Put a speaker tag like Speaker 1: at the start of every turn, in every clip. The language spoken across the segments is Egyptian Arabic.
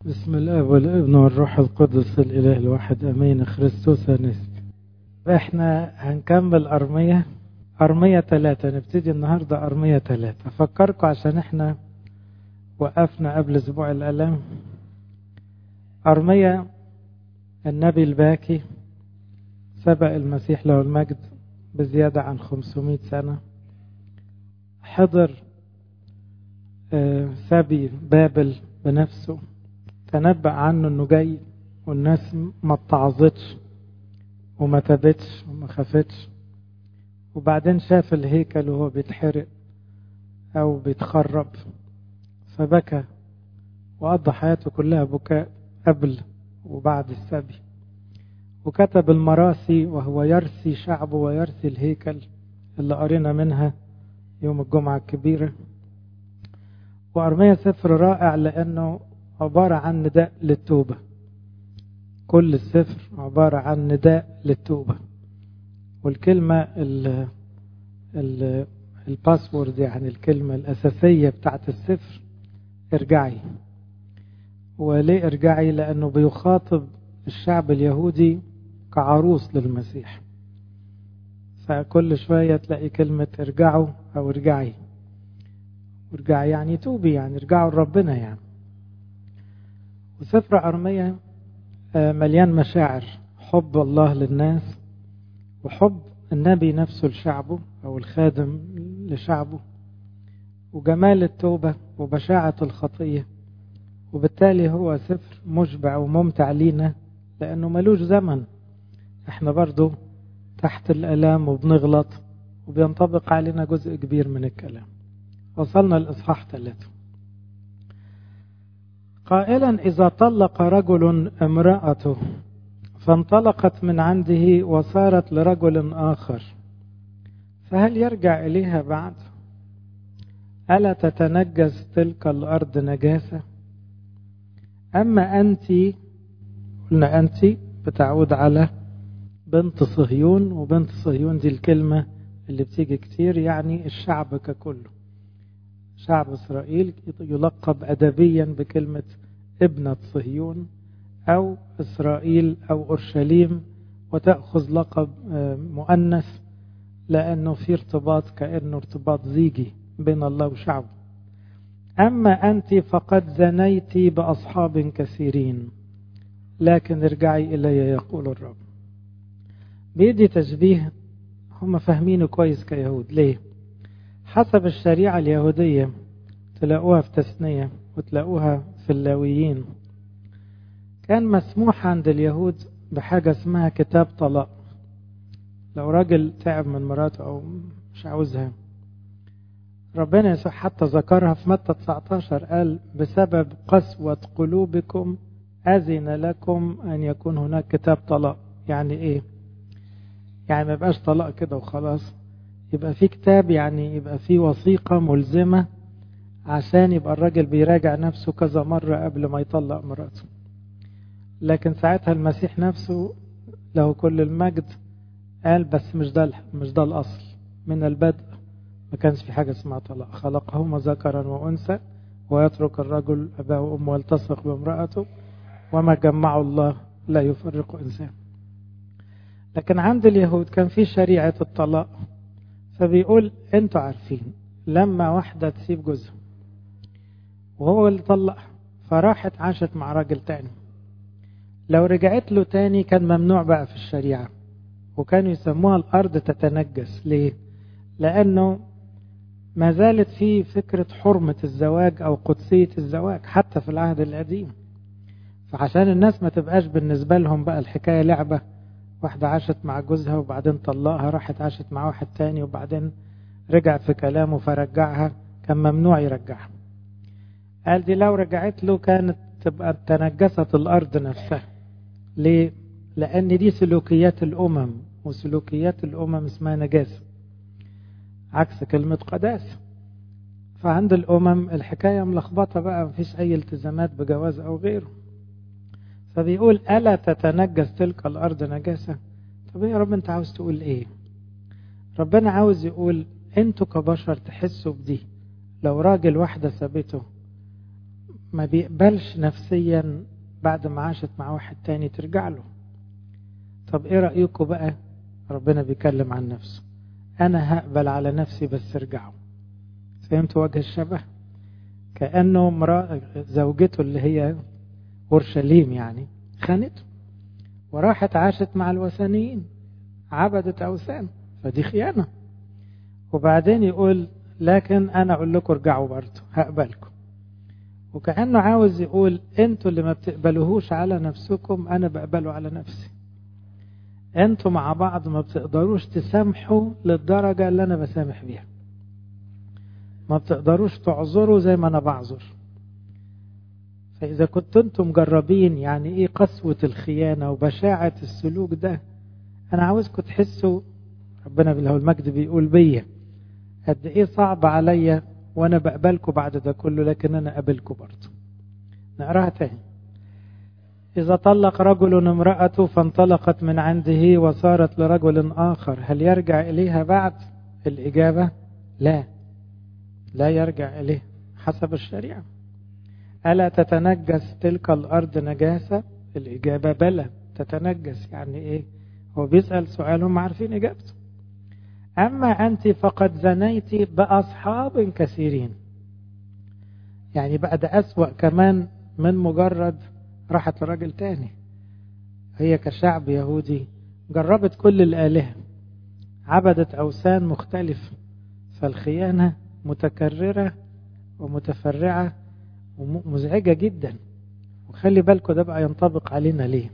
Speaker 1: بسم الاب والابن والروح القدس الاله الواحد امين خريستوس انست احنا هنكمل ارمية ارمية ثلاثة نبتدي النهاردة ارمية ثلاثة افكركم عشان احنا وقفنا قبل اسبوع الالام ارمية النبي الباكي سبق المسيح له المجد بزيادة عن 500 سنة حضر سبي بابل بنفسه تنبأ عنه انه جاي والناس ما اتعظتش وما تابتش وما خافتش وبعدين شاف الهيكل وهو بيتحرق او بيتخرب فبكى وقضى حياته كلها بكاء قبل وبعد السبي وكتب المراسي وهو يرثي شعبه ويرثي الهيكل اللي قرينا منها يوم الجمعة الكبيرة وأرمية سفر رائع لأنه عبارة عن نداء للتوبة كل السفر عبارة عن نداء للتوبة والكلمة ال ال الباسورد يعني الكلمة الأساسية بتاعت السفر ارجعي وليه ارجعي لأنه بيخاطب الشعب اليهودي كعروس للمسيح فكل شوية تلاقي كلمة ارجعوا أو ارجعي ارجعي يعني توبي يعني ارجعوا لربنا يعني وسفر أرمية مليان مشاعر حب الله للناس وحب النبي نفسه لشعبه أو الخادم لشعبه وجمال التوبة وبشاعة الخطية وبالتالي هو سفر مشبع وممتع لينا لأنه ملوش زمن احنا برضو تحت الألام وبنغلط وبينطبق علينا جزء كبير من الكلام وصلنا لإصحاح ثلاثة قائلا إذا طلق رجل امرأته فانطلقت من عنده وصارت لرجل آخر فهل يرجع إليها بعد ألا تتنجس تلك الأرض نجاسة أما أنت قلنا أنت بتعود على بنت صهيون وبنت صهيون دي الكلمة اللي بتيجي كتير يعني الشعب ككله شعب إسرائيل يلقب أدبيا بكلمة ابنة صهيون أو إسرائيل أو أورشليم وتأخذ لقب مؤنث لأنه في ارتباط كأنه ارتباط زيجي بين الله وشعبه أما أنت فقد زنيت بأصحاب كثيرين لكن ارجعي إلي يقول الرب بيدي تشبيه هم فاهمينه كويس كيهود ليه حسب الشريعة اليهودية تلاقوها في تثنية وتلاقوها في اللاويين كان مسموح عند اليهود بحاجة اسمها كتاب طلاق لو راجل تعب من مراته أو مش عاوزها ربنا يسوع حتى ذكرها في متى 19 قال بسبب قسوة قلوبكم أذن لكم أن يكون هناك كتاب طلاق يعني إيه يعني ما يبقاش طلاق كده وخلاص يبقى في كتاب يعني يبقى في وثيقة ملزمة عشان يبقى الراجل بيراجع نفسه كذا مرة قبل ما يطلق مراته لكن ساعتها المسيح نفسه له كل المجد قال بس مش ده مش ده الأصل من البدء ما كانش في حاجة اسمها طلاق خلقهما ذكرا وأنثى ويترك الرجل أباه وأمه والتصق بامرأته وما جمعه الله لا يفرق إنسان لكن عند اليهود كان في شريعة الطلاق فبيقول انتوا عارفين لما واحدة تسيب جوزها وهو اللي طلق فراحت عاشت مع راجل تاني لو رجعت له تاني كان ممنوع بقى في الشريعة وكانوا يسموها الأرض تتنجس ليه؟ لأنه ما زالت في فكرة حرمة الزواج أو قدسية الزواج حتى في العهد القديم فعشان الناس ما تبقاش بالنسبة لهم بقى الحكاية لعبة واحدة عاشت مع جوزها وبعدين طلقها راحت عاشت مع واحد تاني وبعدين رجع في كلامه فرجعها كان ممنوع يرجعها قال دي لو رجعت له كانت تبقى تنجست الأرض نفسها ليه؟ لأن دي سلوكيات الأمم وسلوكيات الأمم اسمها نجاسة عكس كلمة قداسة فعند الأمم الحكاية ملخبطة بقى مفيش أي التزامات بجواز أو غيره فبيقول ألا تتنجس تلك الأرض نجاسة طب يا رب أنت عاوز تقول إيه ربنا عاوز يقول أنتوا كبشر تحسوا بدي لو راجل واحدة سابته ما بيقبلش نفسيا بعد ما عاشت مع واحد تاني ترجع له طب ايه رأيكم بقى ربنا بيكلم عن نفسه انا هقبل على نفسي بس ارجعوا فهمت وجه الشبه كأنه امرأة زوجته اللي هي أورشليم يعني خانته وراحت عاشت مع الوثنيين عبدت أوثان فدي خيانة وبعدين يقول لكن أنا أقول لكم ارجعوا برضه هقبلكم وكأنه عاوز يقول انتوا اللي ما بتقبلوهوش على نفسكم أنا بقبله على نفسي انتوا مع بعض ما بتقدروش تسامحوا للدرجة اللي أنا بسامح بيها ما بتقدروش تعذروا زي ما أنا بعذر فإذا كنتوا انتم مجربين يعني إيه قسوة الخيانة وبشاعة السلوك ده أنا عاوزكم تحسوا ربنا بالله المجد بيقول بيا قد إيه صعب عليا وأنا بقبلكم بعد ده كله لكن أنا قابلكم برضه نقراها تاني إذا طلق رجل امرأته فانطلقت من عنده وصارت لرجل آخر هل يرجع إليها بعد الإجابة لا لا يرجع إليه حسب الشريعة ألا تتنجس تلك الأرض نجاسة الإجابة بلى تتنجس يعني إيه هو بيسأل سؤال هم عارفين إجابته أما أنت فقد زنيت بأصحاب كثيرين يعني بقى ده أسوأ كمان من مجرد راحت لراجل تاني هي كشعب يهودي جربت كل الآلهة عبدت أوثان مختلفة فالخيانة متكررة ومتفرعة ومزعجة جدا وخلي بالكم ده بقى ينطبق علينا ليه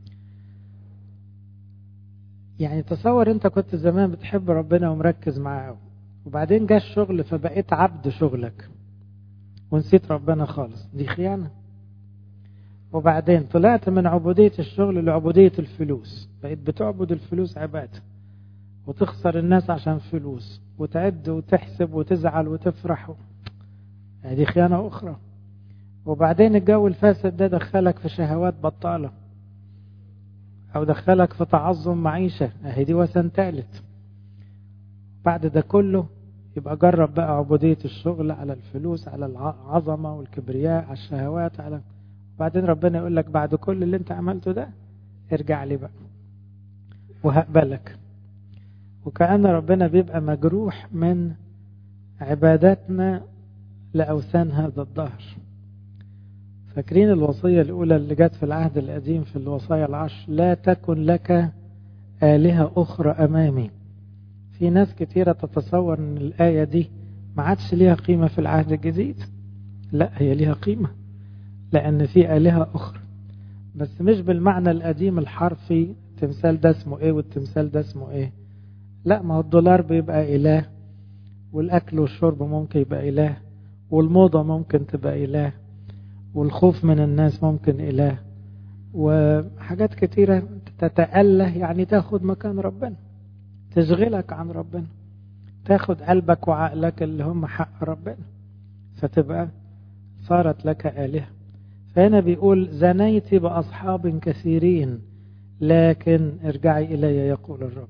Speaker 1: يعني تصور انت كنت زمان بتحب ربنا ومركز معاه وبعدين جه الشغل فبقيت عبد شغلك ونسيت ربنا خالص دي خيانة وبعدين طلعت من عبودية الشغل لعبودية الفلوس بقيت بتعبد الفلوس عبادة وتخسر الناس عشان فلوس وتعد وتحسب وتزعل وتفرح هذه يعني خيانة أخرى وبعدين الجو الفاسد ده دخلك في شهوات بطالة أو دخلك في تعظم معيشة أهي دي وثن ثالث بعد ده كله يبقى جرب بقى عبودية الشغل على الفلوس على العظمة والكبرياء على الشهوات على بعدين ربنا يقول لك بعد كل اللي انت عملته ده ارجع لي بقى وهقبلك وكأن ربنا بيبقى مجروح من عباداتنا لأوثان هذا الظهر فاكرين الوصية الأولى اللي جت في العهد القديم في الوصايا العشر لا تكن لك آلهة أخرى أمامي في ناس كتيرة تتصور أن الآية دي ما عادش ليها قيمة في العهد الجديد لا هي ليها قيمة لأن في آلهة أخرى بس مش بالمعنى القديم الحرفي التمثال ده اسمه ايه والتمثال ده اسمه ايه لا ما هو الدولار بيبقى إله والأكل والشرب ممكن يبقى إله والموضة ممكن تبقى إله والخوف من الناس ممكن إله وحاجات كتيرة تتأله يعني تاخد مكان ربنا تشغلك عن ربنا تاخد قلبك وعقلك اللي هم حق ربنا فتبقى صارت لك آلهة فهنا بيقول زنيت بأصحاب كثيرين لكن ارجعي إلي يقول الرب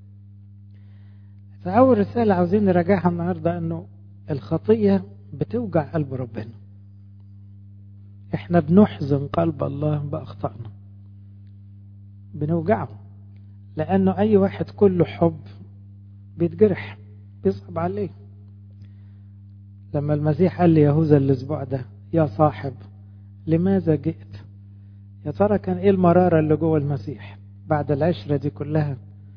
Speaker 1: فأول رسالة عاوزين نراجعها النهاردة أنه الخطية بتوجع قلب ربنا احنا بنحزن قلب الله بأخطائنا بنوجعه لأنه أي واحد كله حب بيتجرح بيصعب عليه لما المسيح قال لي يهوذا الأسبوع ده يا صاحب لماذا جئت يا ترى كان ايه المرارة اللي جوه المسيح بعد العشرة دي كلها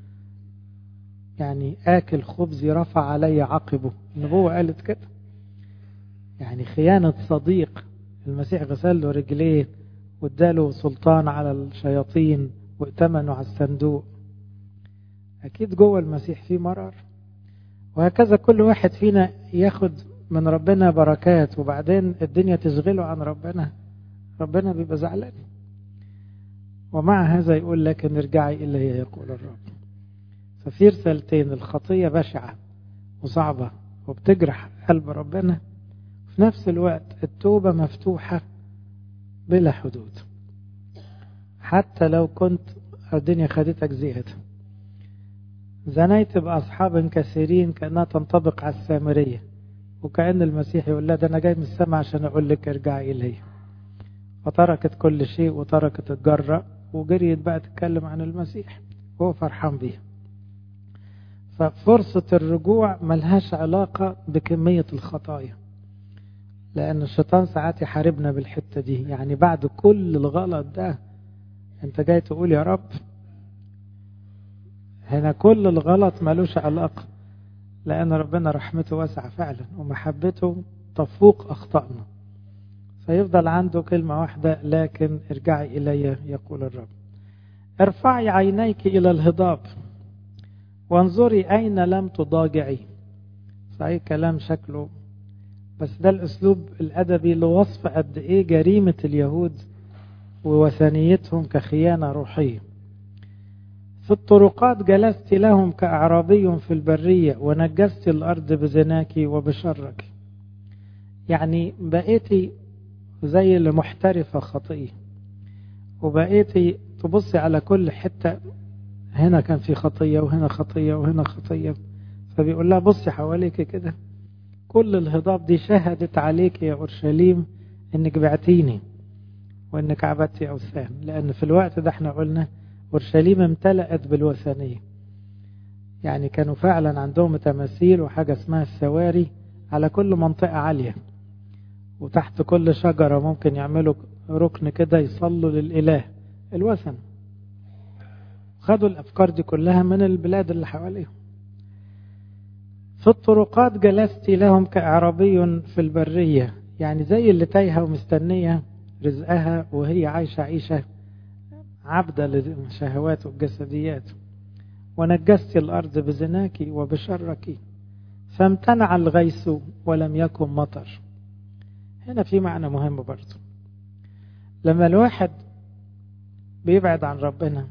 Speaker 1: يعني آكل خبزي رفع علي عقبه النبوة قالت كده يعني خيانة صديق المسيح غسل له رجليه واداله سلطان على الشياطين وائتمنوا على الصندوق أكيد جوه المسيح في مرار وهكذا كل واحد فينا ياخد من ربنا بركات وبعدين الدنيا تشغله عن ربنا ربنا بيبقى زعلان ومع هذا يقول لكن ارجعي إلي يقول الرب ففي رسالتين الخطية بشعة وصعبة وبتجرح قلب ربنا في نفس الوقت التوبة مفتوحة بلا حدود حتى لو كنت الدنيا خدتك زيادة زنيت بأصحاب كثيرين كأنها تنطبق على السامرية وكأن المسيح يقول لها ده أنا جاي من السماء عشان أقول لك ارجعي إلي فتركت كل شيء وتركت الجرة وجريت بقى تتكلم عن المسيح وهو فرحان بيها ففرصة الرجوع ملهاش علاقة بكمية الخطايا لأن الشيطان ساعات يحاربنا بالحتة دي يعني بعد كل الغلط ده أنت جاي تقول يا رب هنا كل الغلط ملوش علاقة لأن ربنا رحمته واسعة فعلا ومحبته تفوق أخطائنا فيفضل عنده كلمة واحدة لكن ارجعي إلي يقول الرب ارفعي عينيك إلى الهضاب وانظري أين لم تضاجعي صحيح كلام شكله بس ده الأسلوب الأدبي لوصف قد إيه جريمة اليهود ووثنيتهم كخيانة روحية في الطرقات جلست لهم كأعرابي في البرية ونجست الأرض بزناك وبشرك يعني بقيتي زي اللي محترفة خطية وبقيتي تبصي على كل حتة هنا كان في خطية وهنا خطية وهنا خطية فبيقول لها بصي حواليك كده كل الهضاب دي شهدت عليك يا أورشليم إنك بعتيني وإنك عبدتي أوثان لأن في الوقت ده احنا قلنا أورشليم امتلأت بالوثنية يعني كانوا فعلا عندهم تماثيل وحاجة اسمها السواري على كل منطقة عالية وتحت كل شجرة ممكن يعملوا ركن كده يصلوا للإله الوثن خدوا الأفكار دي كلها من البلاد اللي حواليهم في الطرقات جلست لهم كأعرابي في البرية يعني زي اللي تايهة ومستنية رزقها وهي عايشة عيشة عبدة للشهوات والجسديات ونجست الأرض بزناك وبشرك فامتنع الغيث ولم يكن مطر هنا في معنى مهم برضه لما الواحد بيبعد عن ربنا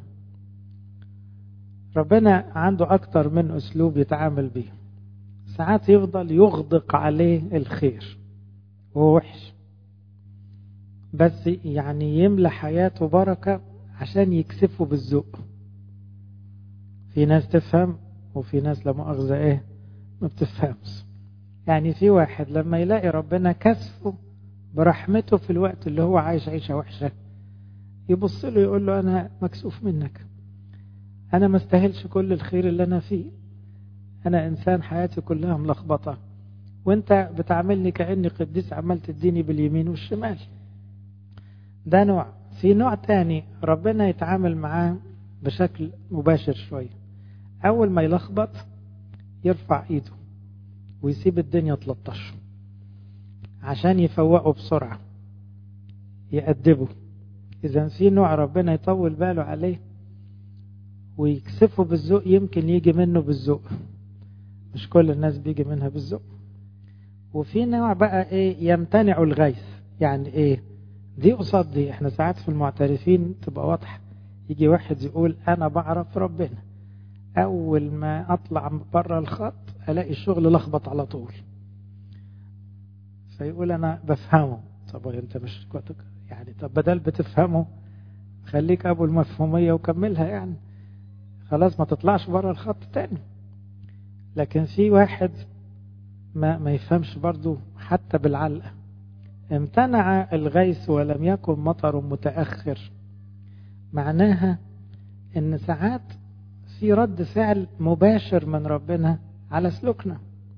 Speaker 1: ربنا عنده أكتر من أسلوب يتعامل بيه ساعات يفضل يغدق عليه الخير وهو وحش بس يعني يملى حياته بركة عشان يكسفه بالذوق في ناس تفهم وفي ناس لا مؤاخذة ايه ما بتفهمش يعني في واحد لما يلاقي ربنا كسفه برحمته في الوقت اللي هو عايش عيشة وحشة يبص له يقول له أنا مكسوف منك أنا ما استاهلش كل الخير اللي أنا فيه أنا إنسان حياتي كلها ملخبطة وأنت بتعاملني كأني قديس عمال تديني باليمين والشمال ده نوع في نوع تاني ربنا يتعامل معاه بشكل مباشر شوية أول ما يلخبط يرفع إيده ويسيب الدنيا تلطشه عشان يفوقه بسرعة يأدبه إذا في نوع ربنا يطول باله عليه ويكسفه بالذوق يمكن يجي منه بالذوق مش كل الناس بيجي منها بالذوق وفي نوع بقى ايه يمتنع الغيث يعني ايه دي قصاد دي احنا ساعات في المعترفين تبقى واضحة يجي واحد يقول انا بعرف ربنا اول ما اطلع بره الخط الاقي الشغل لخبط على طول فيقول انا بفهمه طب انت مش يعني طب بدل بتفهمه خليك ابو المفهومية وكملها يعني خلاص ما تطلعش بره الخط تاني لكن في واحد ما ما يفهمش برضو حتى بالعلقة امتنع الغيث ولم يكن مطر متأخر معناها ان ساعات في رد فعل مباشر من ربنا على سلوكنا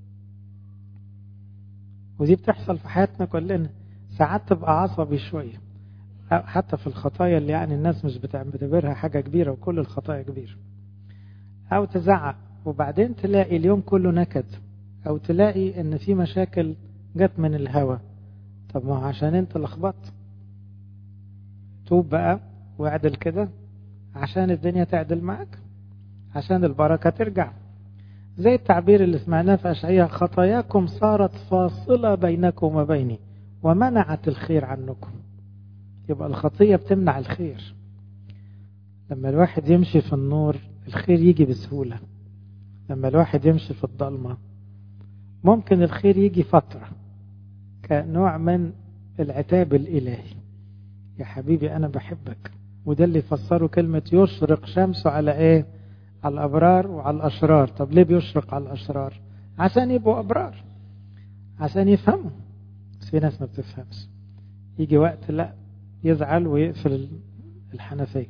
Speaker 1: ودي بتحصل في حياتنا كلنا ساعات تبقى عصبي شوية حتى في الخطايا اللي يعني الناس مش بتعتبرها حاجة كبيرة وكل الخطايا كبيرة أو تزعق وبعدين تلاقي اليوم كله نكد أو تلاقي إن في مشاكل جت من الهوى طب ما هو عشان أنت لخبطت توب بقى واعدل كده عشان الدنيا تعدل معك عشان البركة ترجع زي التعبير اللي سمعناه في أشعية خطاياكم صارت فاصلة بينكم وبيني ومنعت الخير عنكم يبقى الخطية بتمنع الخير لما الواحد يمشي في النور الخير يجي بسهولة لما الواحد يمشي في الضلمة ممكن الخير يجي فترة كنوع من العتاب الإلهي يا حبيبي أنا بحبك وده اللي فسره كلمة يشرق شمسه على إيه على الأبرار وعلى الأشرار طب ليه بيشرق على الأشرار عشان يبقوا أبرار عشان يفهموا بس في ناس ما بتفهمش يجي وقت لا يزعل ويقفل الحنفية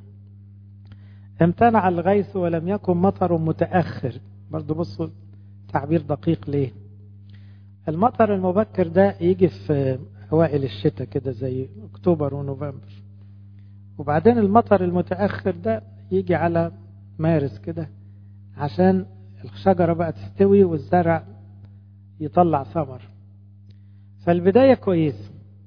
Speaker 1: امتنع الغيث ولم يكن مطر متأخر برضو بصوا تعبير دقيق ليه المطر المبكر ده يجي في أوائل الشتاء كده زي أكتوبر ونوفمبر وبعدين المطر المتأخر ده يجي على مارس كده عشان الشجرة بقى تستوي والزرع يطلع ثمر فالبداية كويس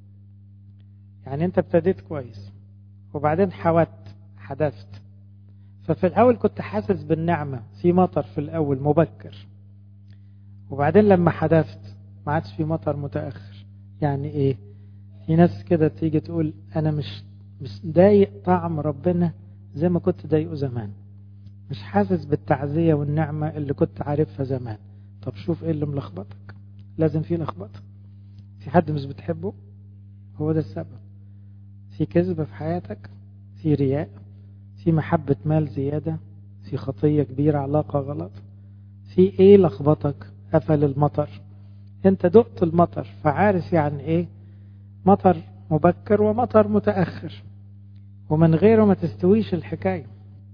Speaker 1: يعني انت ابتديت كويس وبعدين حودت حدثت ففي الأول كنت حاسس بالنعمة في مطر في الأول مبكر وبعدين لما حدثت ما عادش في مطر متأخر يعني ايه في ناس كده تيجي تقول انا مش مش ضايق طعم ربنا زي ما كنت ضايقه زمان مش حاسس بالتعزية والنعمة اللي كنت عارفها زمان طب شوف ايه اللي ملخبطك لازم في لخبطة في حد مش بتحبه هو ده السبب في كذبة في حياتك في رياء في محبة مال زيادة في خطية كبيرة علاقة غلط في ايه لخبطك قفل المطر انت دقت المطر فعارف يعني ايه مطر مبكر ومطر متأخر ومن غيره ما تستويش الحكاية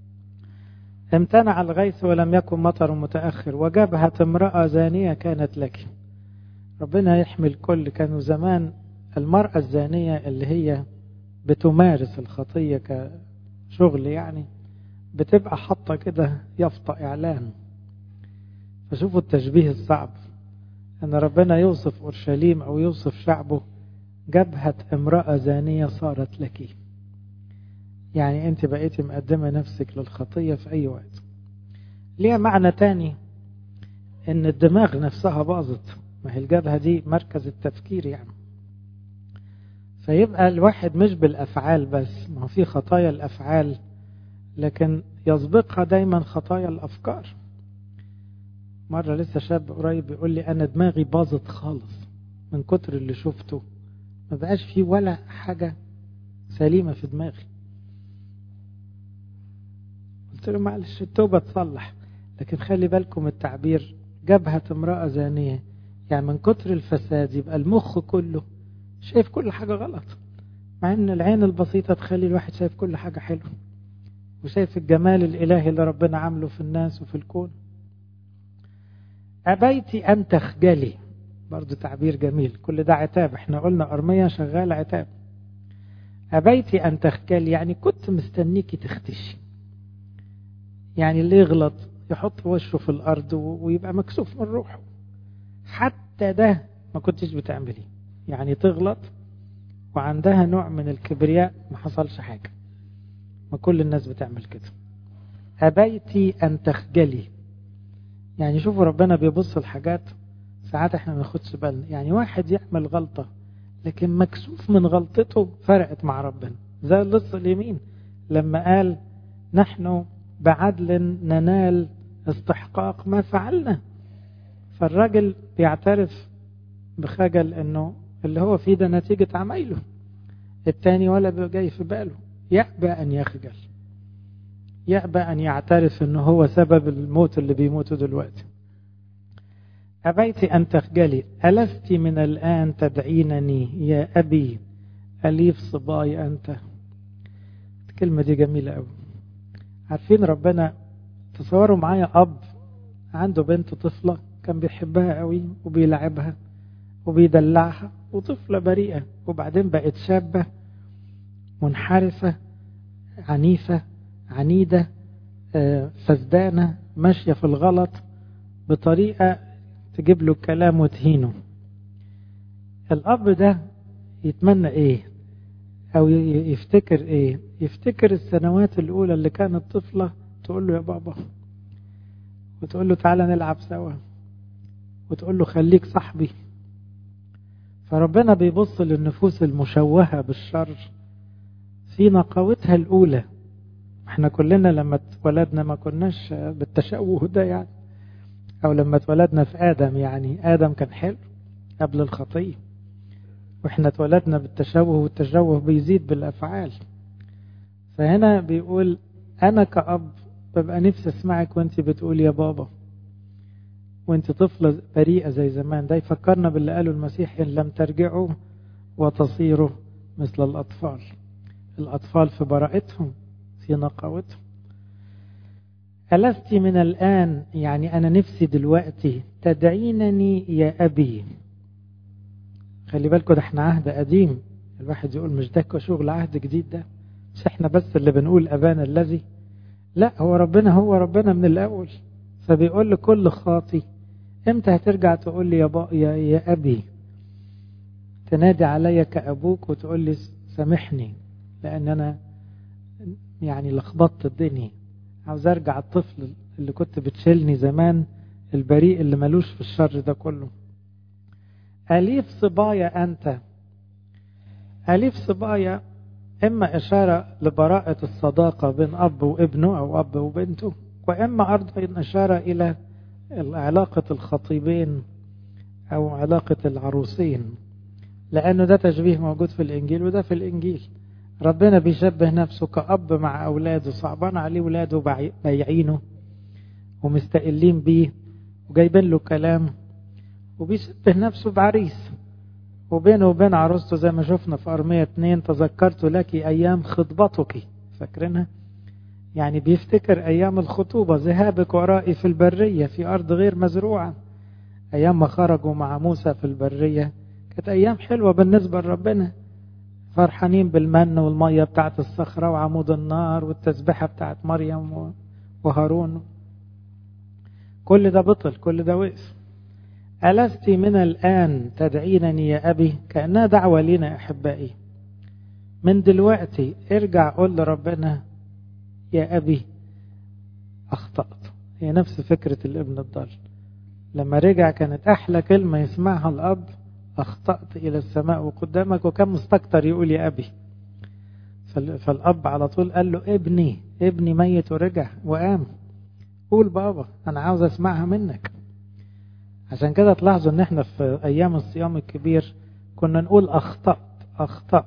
Speaker 1: امتنع الغيث ولم يكن مطر متأخر وجبهة امرأة زانية كانت لك ربنا يحمي الكل كانوا زمان المرأة الزانية اللي هي بتمارس الخطية كشغل يعني بتبقى حاطة كده يفطأ إعلان فشوفوا التشبيه الصعب أن ربنا يوصف أورشليم أو يوصف شعبه جبهة امرأة زانية صارت لك يعني أنت بقيتي مقدمة نفسك للخطية في أي وقت ليها معنى تاني أن الدماغ نفسها باظت ما هي الجبهة دي مركز التفكير يعني فيبقى الواحد مش بالأفعال بس ما هو في خطايا الأفعال لكن يسبقها دايما خطايا الأفكار مرة لسه شاب قريب بيقول لي أنا دماغي باظت خالص من كتر اللي شفته ما بقاش فيه ولا حاجة سليمة في دماغي قلت له معلش التوبة تصلح لكن خلي بالكم التعبير جبهة امرأة زانية يعني من كتر الفساد يبقى المخ كله شايف كل حاجة غلط مع ان العين البسيطة تخلي الواحد شايف كل حاجة حلوة وشايف الجمال الإلهي اللي ربنا عامله في الناس وفي الكون أبيت أن تخجلي برضو تعبير جميل كل ده عتاب احنا قلنا أرمية شغالة عتاب أبيت أن تخجلي يعني كنت مستنيكي تختشي يعني اللي يغلط يحط وشه في الأرض ويبقى مكسوف من روحه حتى ده ما كنتش بتعملي يعني تغلط وعندها نوع من الكبرياء ما حصلش حاجة ما كل الناس بتعمل كده أبيتي أن تخجلي يعني شوفوا ربنا بيبص الحاجات ساعات احنا ما ناخدش بالنا يعني واحد يعمل غلطة لكن مكسوف من غلطته فرقت مع ربنا زي اللص اليمين لما قال نحن بعدل ننال استحقاق ما فعلنا فالراجل بيعترف بخجل انه اللي هو فيه ده نتيجة عمايله التاني ولا جاي في باله يأبى أن يخجل يأبى أن يعترف أنه هو سبب الموت اللي بيموتوا دلوقتي أبيت أن تخجلي ألست من الآن تدعينني يا أبي أليف صباي أنت الكلمة دي جميلة أوي عارفين ربنا تصوروا معايا أب عنده بنت طفلة كان بيحبها قوي وبيلعبها وبيدلعها وطفلة بريئة وبعدين بقت شابة منحرفة عنيفة عنيدة فسدانة ماشية في الغلط بطريقة تجيب له كلام وتهينه الأب ده يتمنى إيه أو يفتكر إيه يفتكر السنوات الأولى اللي كانت طفلة تقول له يا بابا وتقول له تعالى نلعب سوا وتقول له خليك صاحبي فربنا بيبص للنفوس المشوهة بالشر في نقاوتها الأولى احنا كلنا لما اتولدنا ما كناش بالتشوه ده يعني او لما اتولدنا في ادم يعني ادم كان حلو قبل الخطيه واحنا اتولدنا بالتشوه والتشوه بيزيد بالافعال فهنا بيقول انا كأب ببقى نفسي اسمعك وانت بتقول يا بابا وانت طفلة بريئة زي زمان ده يفكرنا باللي قاله المسيح إن لم ترجعوا وتصيروا مثل الأطفال الأطفال في براءتهم في نقاوتهم ألست من الآن يعني أنا نفسي دلوقتي تدعينني يا أبي خلي بالكم ده احنا عهد قديم الواحد يقول مش ده شغل عهد جديد ده مش احنا بس اللي بنقول أبانا الذي لا هو ربنا هو ربنا من الأول فبيقول لكل خاطي امتى هترجع تقول لي يا, با يا, يا أبي تنادي عليا كأبوك وتقول لي سامحني لأن أنا يعني لخبطت الدنيا عاوز أرجع الطفل اللي كنت بتشيلني زمان البريء اللي ملوش في الشر ده كله أليف صبايا أنت أليف صبايا إما إشارة لبراءة الصداقة بين أب وابنه أو أب وبنته وإما أيضا إشارة إلى علاقة الخطيبين أو علاقة العروسين لأنه ده تشبيه موجود في الإنجيل وده في الإنجيل ربنا بيشبه نفسه كأب مع أولاده صعبان عليه ولاده بايعينه ومستقلين بيه وجايبين له كلام وبيشبه نفسه بعريس وبينه وبين عروسته زي ما شفنا في أرمية 2 تذكرت لك أيام خطبتك فاكرينها يعني بيفتكر أيام الخطوبة ذهابك ورائي في البرية في أرض غير مزروعة أيام ما خرجوا مع موسى في البرية كانت أيام حلوة بالنسبة لربنا فرحانين بالمن والمية بتاعت الصخرة وعمود النار والتسبحة بتاعت مريم وهارون كل ده بطل كل ده وقف ألست من الآن تدعينني يا أبي كأنها دعوة لنا أحبائي من دلوقتي ارجع قول لربنا يا أبي أخطأت هي نفس فكرة الابن الضال لما رجع كانت أحلى كلمة يسمعها الأب أخطأت إلى السماء وقدامك وكان مستكتر يقول يا أبي فالأب على طول قال له ابني ابني ميت ورجع وقام قول بابا أنا عاوز أسمعها منك عشان كده تلاحظوا ان احنا في ايام الصيام الكبير كنا نقول اخطأت اخطأت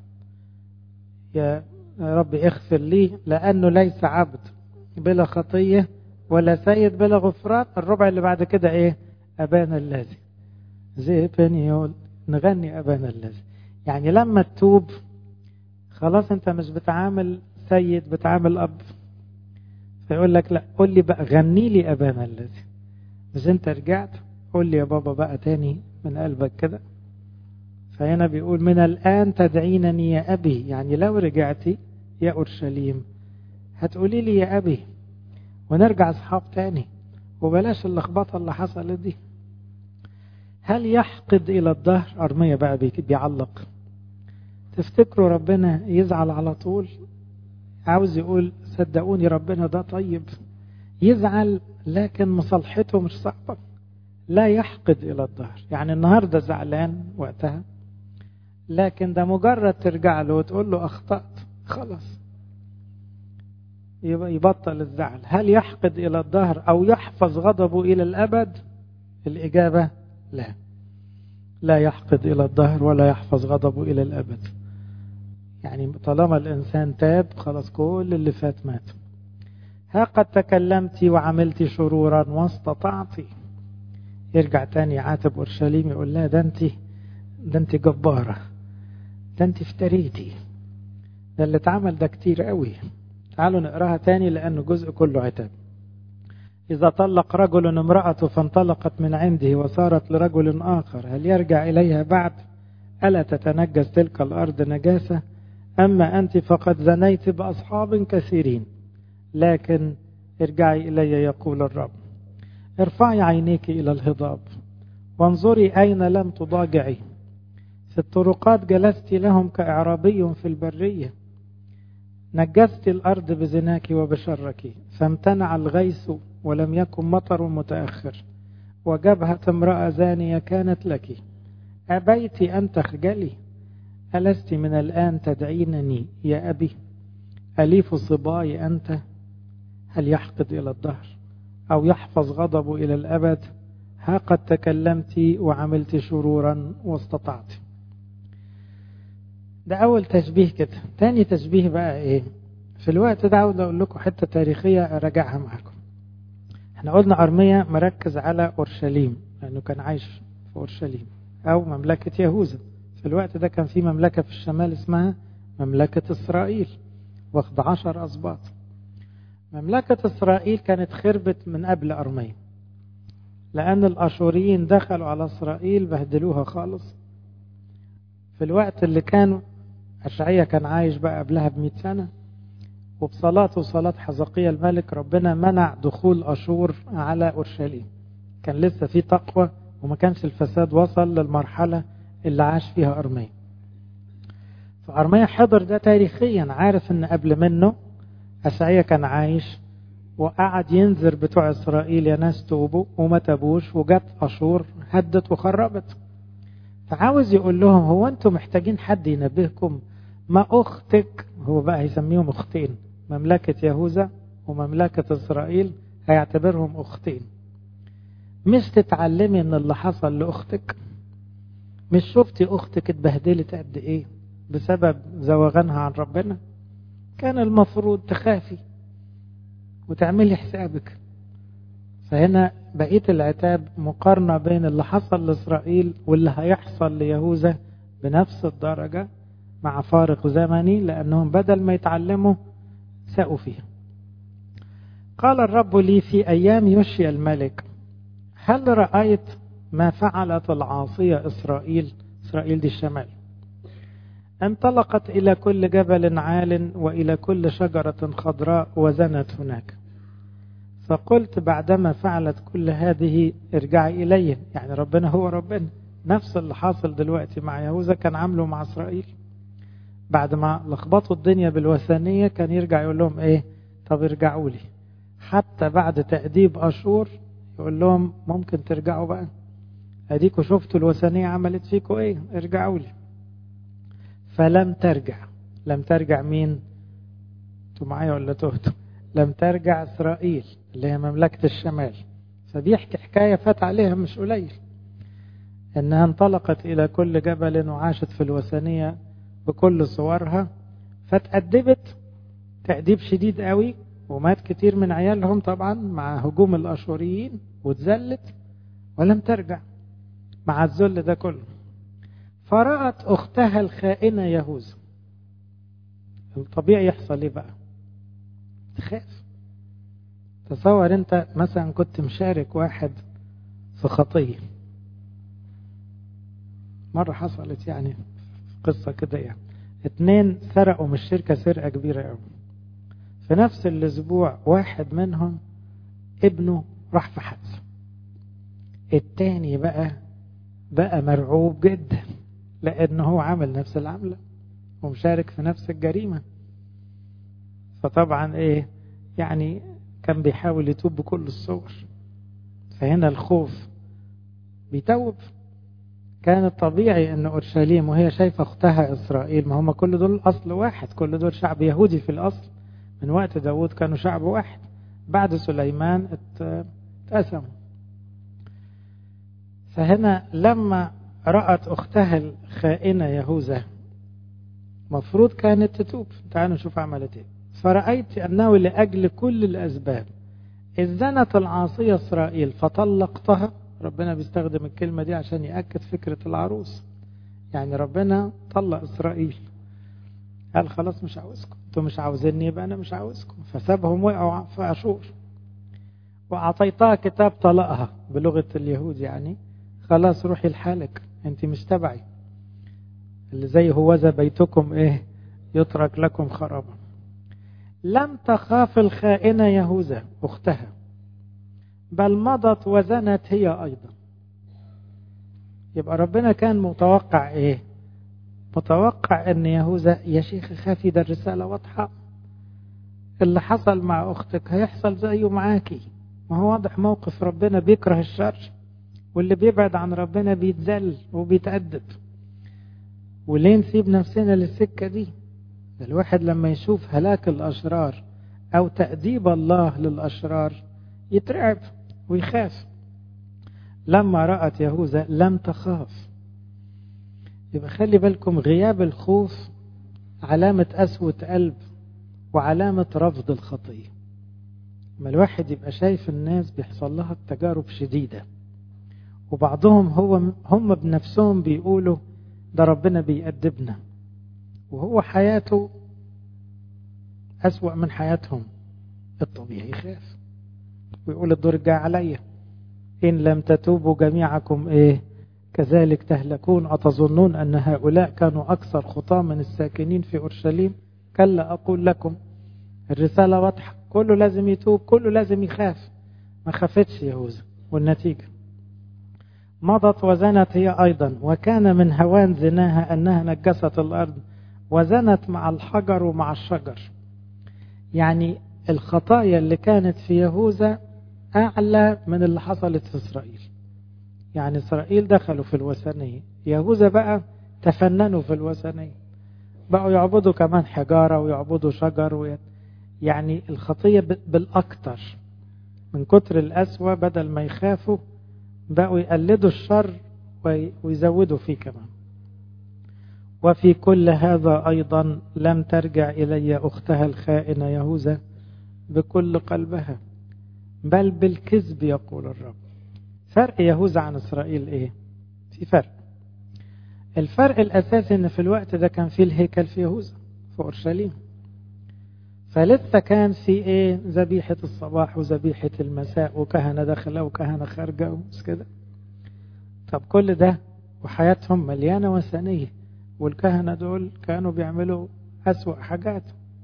Speaker 1: يا رب اغفر لي لانه ليس عبد بلا خطية ولا سيد بلا غفران الربع اللي بعد كده ايه ابانا الذي زي يقول نغني ابانا الذي يعني لما تتوب خلاص انت مش بتعامل سيد بتعامل اب فيقول لك لا قول لي بقى غني لي ابانا الذي مش انت رجعت قول لي يا بابا بقى تاني من قلبك كده فهنا بيقول من الآن تدعينني يا أبي يعني لو رجعتي يا أورشليم هتقولي لي يا أبي ونرجع أصحاب تاني وبلاش اللخبطة اللي حصلت دي هل يحقد إلى الظهر أرمية بقى بيعلق تفتكروا ربنا يزعل على طول عاوز يقول صدقوني ربنا ده طيب يزعل لكن مصالحته مش صعبة لا يحقد إلى الظهر يعني النهاردة زعلان وقتها لكن ده مجرد ترجع له وتقول له أخطأت خلاص يبطل الزعل هل يحقد إلى الظهر أو يحفظ غضبه إلى الأبد الإجابة لا لا يحقد إلى الظهر ولا يحفظ غضبه إلى الأبد يعني طالما الإنسان تاب خلاص كل اللي فات مات ها قد تكلمت وعملت شرورا واستطعت يرجع تاني يعاتب أورشليم يقول لها ده انت ده انت جبارة ده انت افتريتي ده اللي اتعمل ده كتير قوي تعالوا نقراها تاني لأنه جزء كله عتاب إذا طلق رجل امرأته فانطلقت من عنده وصارت لرجل آخر هل يرجع إليها بعد ألا تتنجس تلك الأرض نجاسة أما أنت فقد زنيت بأصحاب كثيرين لكن ارجعي إلي يقول الرب ارفعي عينيك إلى الهضاب وانظري أين لم تضاجعي في الطرقات جلست لهم كإعرابي في البرية نجست الأرض بزناك وبشرك فامتنع الغيث ولم يكن مطر متأخر وجبهة امرأة زانية كانت لك أبيت أن تخجلي ألست من الآن تدعينني يا أبي أليف صباي أنت هل يحقد إلى الدهر أو يحفظ غضبه إلى الأبد ها قد تكلمت وعملت شرورا واستطعت ده أول تشبيه كده تاني تشبيه بقى إيه في الوقت ده عاوز أقول لكم حتة تاريخية أراجعها معاكم احنا قلنا أرميا مركز على أورشليم لأنه كان عايش في أورشليم أو مملكة يهوذا في الوقت ده كان في مملكة في الشمال اسمها مملكة إسرائيل واخد عشر أسباط مملكة إسرائيل كانت خربت من قبل أرميا لأن الأشوريين دخلوا على إسرائيل بهدلوها خالص في الوقت اللي كانوا أشعية كان عايش بقى قبلها بمئة سنة وبصلاته وصلاة حزقية الملك ربنا منع دخول أشور على أورشليم كان لسه في تقوى وما كانش الفساد وصل للمرحلة اللي عاش فيها أرميا فأرميا حضر ده تاريخيا عارف ان قبل منه أشعية كان عايش وقعد ينذر بتوع إسرائيل يا ناس توبوا وما تابوش وجت أشور هدت وخربت فعاوز يقول لهم هو أنتم محتاجين حد ينبهكم ما أختك هو بقى هيسميهم أختين مملكة يهوذا ومملكة إسرائيل هيعتبرهم أختين مش تتعلمي ان اللي حصل لأختك مش شفتي أختك اتبهدلت قد إيه بسبب زوغانها عن ربنا كان المفروض تخافي وتعملي حسابك فهنا بقية العتاب مقارنة بين اللي حصل لإسرائيل واللي هيحصل ليهوذا بنفس الدرجة مع فارق زمني لأنهم بدل ما يتعلموا ساءوا فيها قال الرب لي في أيام يشي الملك هل رأيت ما فعلت العاصية إسرائيل إسرائيل دي الشمال انطلقت إلى كل جبل عال وإلى كل شجرة خضراء وزنت هناك فقلت بعدما فعلت كل هذه ارجعي إلي يعني ربنا هو ربنا نفس اللي حاصل دلوقتي مع يهوذا كان عامله مع إسرائيل بعد ما لخبطوا الدنيا بالوثنية كان يرجع يقول لهم ايه طب ارجعوا لي حتى بعد تأديب أشور يقول لهم ممكن ترجعوا بقى اديكوا شفتوا الوثنية عملت فيكوا ايه ارجعوا لي فلم ترجع لم ترجع مين انتوا معايا ولا تهتوا لم ترجع اسرائيل اللي هي مملكة الشمال فبيحكي حكاية فات عليها مش قليل انها انطلقت الى كل جبل وعاشت في الوثنية بكل صورها فتأدبت تأديب شديد قوي ومات كتير من عيالهم طبعا مع هجوم الأشوريين واتذلت ولم ترجع مع الذل ده كله فرأت أختها الخائنة يهوذا الطبيعي يحصل ايه بقى تخاف تصور انت مثلا كنت مشارك واحد في خطية مرة حصلت يعني قصة كده يعني اتنين سرقوا من الشركة سرقة كبيرة قوي في نفس الاسبوع واحد منهم ابنه راح في حادثة التاني بقى بقى مرعوب جدا لانه هو عمل نفس العملة ومشارك في نفس الجريمة فطبعا ايه يعني كان بيحاول يتوب بكل الصور فهنا الخوف بيتوب كان الطبيعي ان اورشليم وهي شايفه اختها اسرائيل ما هم كل دول اصل واحد كل دول شعب يهودي في الاصل من وقت داود كانوا شعب واحد بعد سليمان اتقسموا فهنا لما رأت أختها الخائنة يهوذا مفروض كانت تتوب تعالوا نشوف عملت ايه فرأيت أنه لأجل كل الأسباب إذ زنت العاصية إسرائيل فطلقتها ربنا بيستخدم الكلمة دي عشان يأكد فكرة العروس يعني ربنا طلق إسرائيل قال خلاص مش عاوزكم انتوا مش عاوزيني يبقى أنا مش عاوزكم فسابهم وقعوا في عاشور وأعطيتها كتاب طلقها بلغة اليهود يعني خلاص روحي لحالك انت مش تبعي اللي زي هوذا بيتكم ايه يترك لكم خرابا لم تخاف الخائنة يهوذا أختها بل مضت وزنت هي أيضا يبقى ربنا كان متوقع إيه متوقع أن يهوذا يا شيخ خافي ده الرسالة واضحة اللي حصل مع أختك هيحصل زيه معاكي ما هو واضح موقف ربنا بيكره الشر واللي بيبعد عن ربنا بيتذل وبيتأدب وليه نسيب نفسنا للسكة دي الواحد لما يشوف هلاك الأشرار أو تأديب الله للأشرار يترعب ويخاف لما رأت يهوذا لم تخاف يبقى خلي بالكم غياب الخوف علامة قسوة قلب وعلامة رفض الخطية ما الواحد يبقى شايف الناس بيحصل لها تجارب شديدة وبعضهم هو هم بنفسهم بيقولوا ده ربنا بيأدبنا وهو حياته أسوأ من حياتهم الطبيعي يخاف ويقول الدور جاي عليا إن لم تتوبوا جميعكم إيه كذلك تهلكون أتظنون أن هؤلاء كانوا أكثر خطاة من الساكنين في أورشليم كلا أقول لكم الرسالة واضحة كله لازم يتوب كله لازم يخاف ما خافتش يهوذا والنتيجة مضت وزنت هي أيضا وكان من هوان زناها أنها نجست الأرض وزنت مع الحجر ومع الشجر يعني الخطايا اللي كانت في يهوذا أعلى من اللي حصلت في إسرائيل يعني إسرائيل دخلوا في الوثنية يهوذا بقى تفننوا في الوثنية بقوا يعبدوا كمان حجارة ويعبدوا شجر ويت... يعني الخطية بالأكتر من كتر الأسوأ بدل ما يخافوا بقوا يقلدوا الشر ويزودوا فيه كمان وفي كل هذا أيضا لم ترجع إلي أختها الخائنة يهوذا بكل قلبها بل بالكذب يقول الرب فرق يهوذا عن إسرائيل إيه في فرق الفرق الأساسي إن في الوقت ده كان في الهيكل في يهوذا في أورشليم فلسه كان في إيه ذبيحة الصباح وذبيحة المساء وكهنة داخلة وكهنة خارجة ومش كده طب كل ده وحياتهم مليانة وثنية والكهنة دول كانوا بيعملوا أسوأ حاجات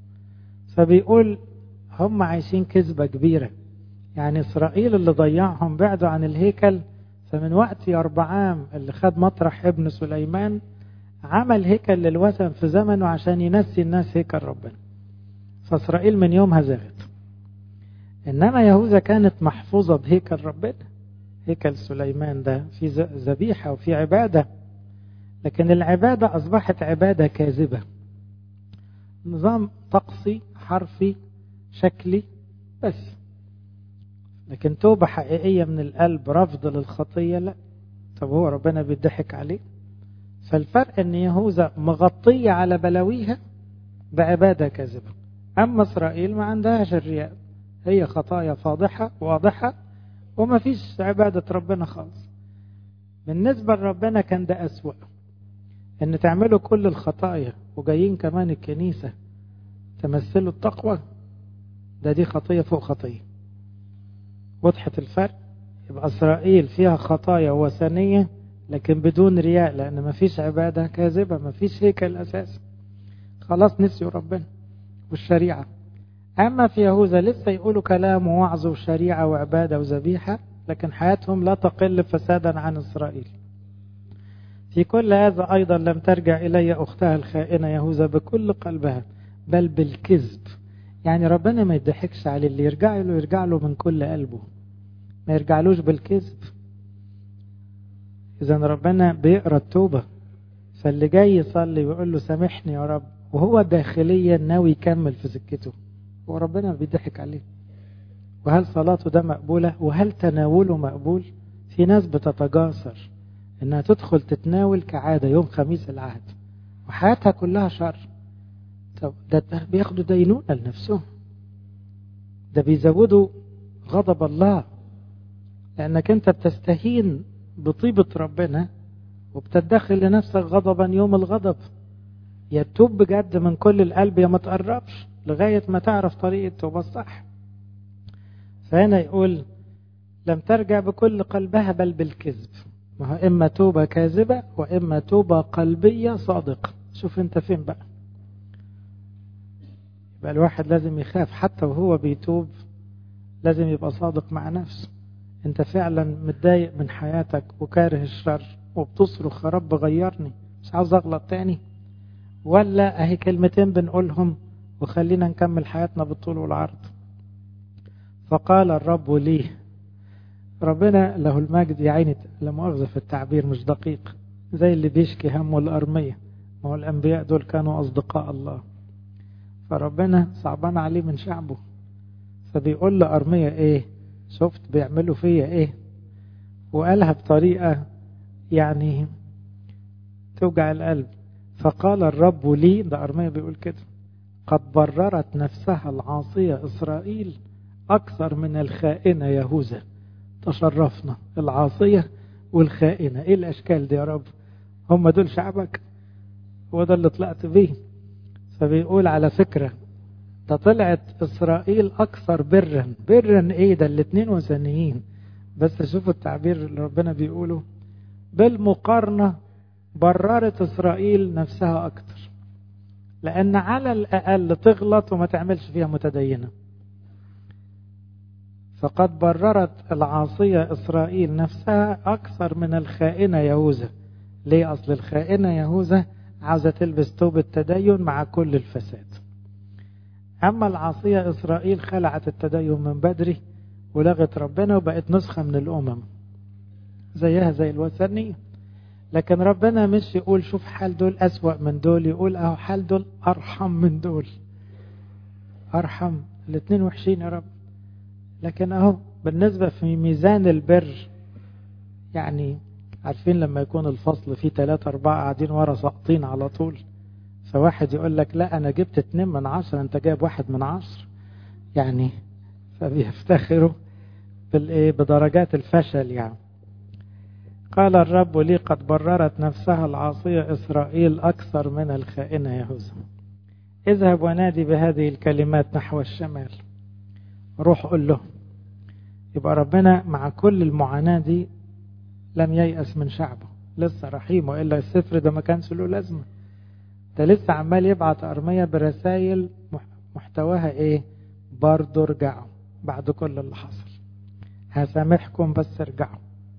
Speaker 1: فبيقول هم عايشين كذبة كبيرة يعني إسرائيل اللي ضيعهم بعدوا عن الهيكل فمن وقت يربعام اللي خد مطرح ابن سليمان عمل هيكل للوثن في زمنه عشان ينسي الناس هيكل ربنا فإسرائيل من يومها زغت إنما يهوذا كانت محفوظة بهيكل ربنا هيكل سليمان ده في ذبيحة وفي عبادة لكن العبادة أصبحت عبادة كاذبة نظام طقسي حرفي شكلي بس لكن توبة حقيقية من القلب رفض للخطية لا طب هو ربنا بيضحك عليه فالفرق ان يهوذا مغطية على بلاويها بعبادة كاذبة أما إسرائيل ما عندهاش الرياء هي خطايا فاضحة واضحة وما فيش عبادة ربنا خالص بالنسبة لربنا كان ده أسوأ ان تعملوا كل الخطايا وجايين كمان الكنيسة تمثلوا التقوى ده دي خطية فوق خطية وضحت الفرق يبقى إسرائيل فيها خطايا وثنية لكن بدون رياء لأن ما فيش عبادة كاذبة ما فيش هيكل أساس خلاص نسيوا ربنا والشريعة أما في يهوذا لسه يقولوا كلام ووعظ وشريعة وعبادة وذبيحة لكن حياتهم لا تقل فسادا عن إسرائيل في كل هذا أيضا لم ترجع إلي أختها الخائنة يهوذا بكل قلبها بل بالكذب يعني ربنا ما يضحكش على اللي يرجع له يرجع له من كل قلبه ما يرجعلوش بالكذب إذا ربنا بيقرأ التوبة فاللي جاي يصلي ويقول له سامحني يا رب وهو داخليا ناوي يكمل في سكته هو ربنا بيضحك عليه وهل صلاته ده مقبولة وهل تناوله مقبول في ناس بتتجاسر انها تدخل تتناول كعادة يوم خميس العهد وحياتها كلها شر طب ده بياخدوا دينونة لنفسهم ده بيزودوا غضب الله لأنك أنت بتستهين بطيبة ربنا وبتدخل لنفسك غضبا يوم الغضب يا تتوب بجد من كل القلب يا ما تقربش لغاية ما تعرف طريق التوبة الصح فهنا يقول لم ترجع بكل قلبها بل بالكذب ما هو إما توبة كاذبة وإما توبة قلبية صادقة شوف أنت فين بقى يبقى الواحد لازم يخاف حتى وهو بيتوب لازم يبقى صادق مع نفسه انت فعلا متضايق من حياتك وكاره الشر وبتصرخ يا رب غيرني مش عاوز اغلط تاني ولا اهي كلمتين بنقولهم وخلينا نكمل حياتنا بالطول والعرض فقال الرب لي ربنا له المجد يا عيني لا مؤاخذة في التعبير مش دقيق زي اللي بيشكي همه الأرمية ما هو الأنبياء دول كانوا أصدقاء الله فربنا صعبان عليه من شعبه فبيقول له أرمية إيه شفت بيعملوا فيا إيه وقالها بطريقة يعني توجع القلب فقال الرب لي ده أرمية بيقول كده قد بررت نفسها العاصية إسرائيل أكثر من الخائنة يهوذا تشرفنا العاصية والخائنة إيه الأشكال دي يا رب هم دول شعبك هو ده اللي طلعت بيه فبيقول على فكرة ده طلعت إسرائيل أكثر برا برا إيه ده الاتنين وثنيين بس شوفوا التعبير اللي ربنا بيقوله بالمقارنة بررت إسرائيل نفسها أكتر لأن على الأقل تغلط وما تعملش فيها متدينة فقد بررت العاصية إسرائيل نفسها أكثر من الخائنة يهوذا ليه أصل الخائنة يهوذا عاوزة تلبس ثوب التدين مع كل الفساد أما العاصية إسرائيل خلعت التدين من بدري ولغت ربنا وبقت نسخة من الأمم زيها زي الوثنية لكن ربنا مش يقول شوف حال دول أسوأ من دول يقول أهو حال دول أرحم من دول أرحم الاثنين وحشين يا رب لكن أهو بالنسبة في ميزان البر يعني عارفين لما يكون الفصل فيه ثلاثة أربعة قاعدين ورا ساقطين على طول فواحد يقول لك لا أنا جبت اتنين من عشرة أنت جايب واحد من عشر يعني فبيفتخروا بالإيه بدرجات الفشل يعني قال الرب لي قد بررت نفسها العاصية إسرائيل أكثر من الخائنة يهوذا اذهب ونادي بهذه الكلمات نحو الشمال روح قل له يبقى ربنا مع كل المعاناة دي لم ييأس من شعبه لسه رحيم وإلا السفر ده ما كانش له لازمة ده لسه عمال يبعت أرمية برسائل محتواها إيه برضه ارجعوا بعد كل اللي حصل هسامحكم بس ارجعوا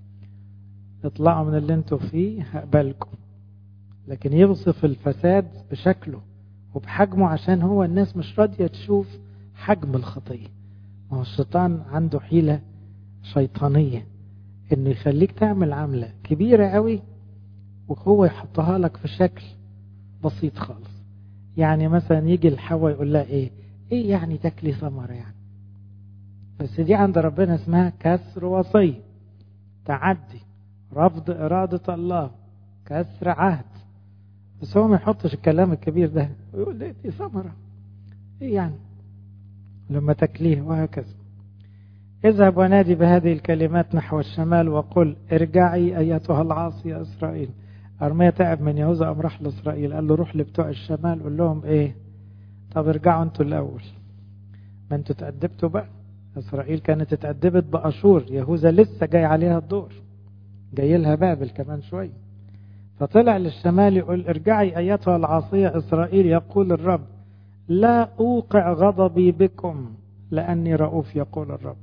Speaker 1: اطلعوا من اللي انتوا فيه هقبلكم لكن يوصف الفساد بشكله وبحجمه عشان هو الناس مش راضية تشوف حجم الخطية ما هو الشيطان عنده حيلة شيطانية انه يخليك تعمل عملة كبيرة قوي وهو يحطها لك في شكل بسيط خالص يعني مثلا يجي الحواء يقول لها ايه ايه يعني تاكلي ثمرة يعني بس دي عند ربنا اسمها كسر وصي تعدي رفض إرادة الله كسر عهد بس هو ما يحطش الكلام الكبير ده ويقول لي دي ثمرة ايه يعني لما تكليه وهكذا اذهب ونادي بهذه الكلمات نحو الشمال وقل ارجعي ايتها العاصية اسرائيل ارميا تعب من يهوذا قام راح لاسرائيل قال له روح لبتوع الشمال قول لهم ايه طب ارجعوا انتوا الاول ما انتوا تأدبتوا بقى اسرائيل كانت اتأدبت باشور يهوذا لسه جاي عليها الدور جاي لها بابل كمان شويه فطلع للشمال يقول ارجعي ايتها العاصيه اسرائيل يقول الرب لا اوقع غضبي بكم لاني رؤوف يقول الرب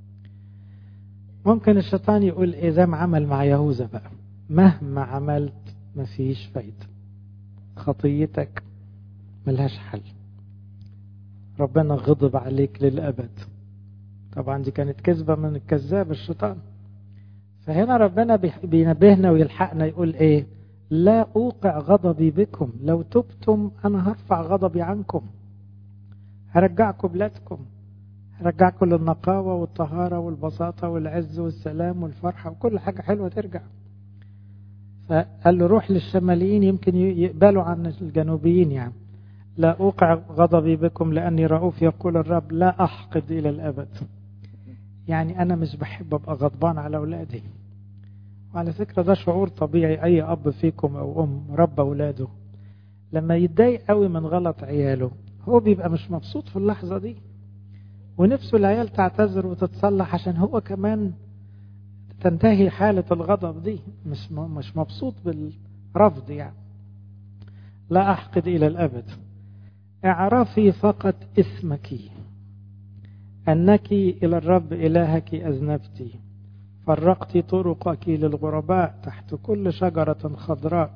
Speaker 1: ممكن الشيطان يقول ايه زي ما عمل مع يهوذا بقى مهما عملت مفيش فايده خطيتك ملهاش حل ربنا غضب عليك للابد طبعا دي كانت كذبه من الكذاب الشيطان فهنا ربنا بينبهنا ويلحقنا يقول ايه لا اوقع غضبي بكم لو تبتم انا هرفع غضبي عنكم هرجعكم بلادكم هرجعكم للنقاوة والطهارة والبساطة والعز والسلام والفرحة وكل حاجة حلوة ترجع فقال له روح للشماليين يمكن يقبلوا عن الجنوبيين يعني لا أوقع غضبي بكم لأني رؤوف يقول الرب لا أحقد إلى الأبد يعني أنا مش بحب أبقى غضبان على أولادي وعلى فكرة ده شعور طبيعي أي أب فيكم أو أم رب أولاده لما يتضايق قوي من غلط عياله هو بيبقى مش مبسوط في اللحظة دي ونفسه العيال تعتذر وتتصلح عشان هو كمان تنتهي حالة الغضب دي مش مش مبسوط بالرفض يعني لا أحقد إلى الأبد اعرفي فقط اسمك أنك إلى الرب إلهك أذنبت فرقت طرقك للغرباء تحت كل شجرة خضراء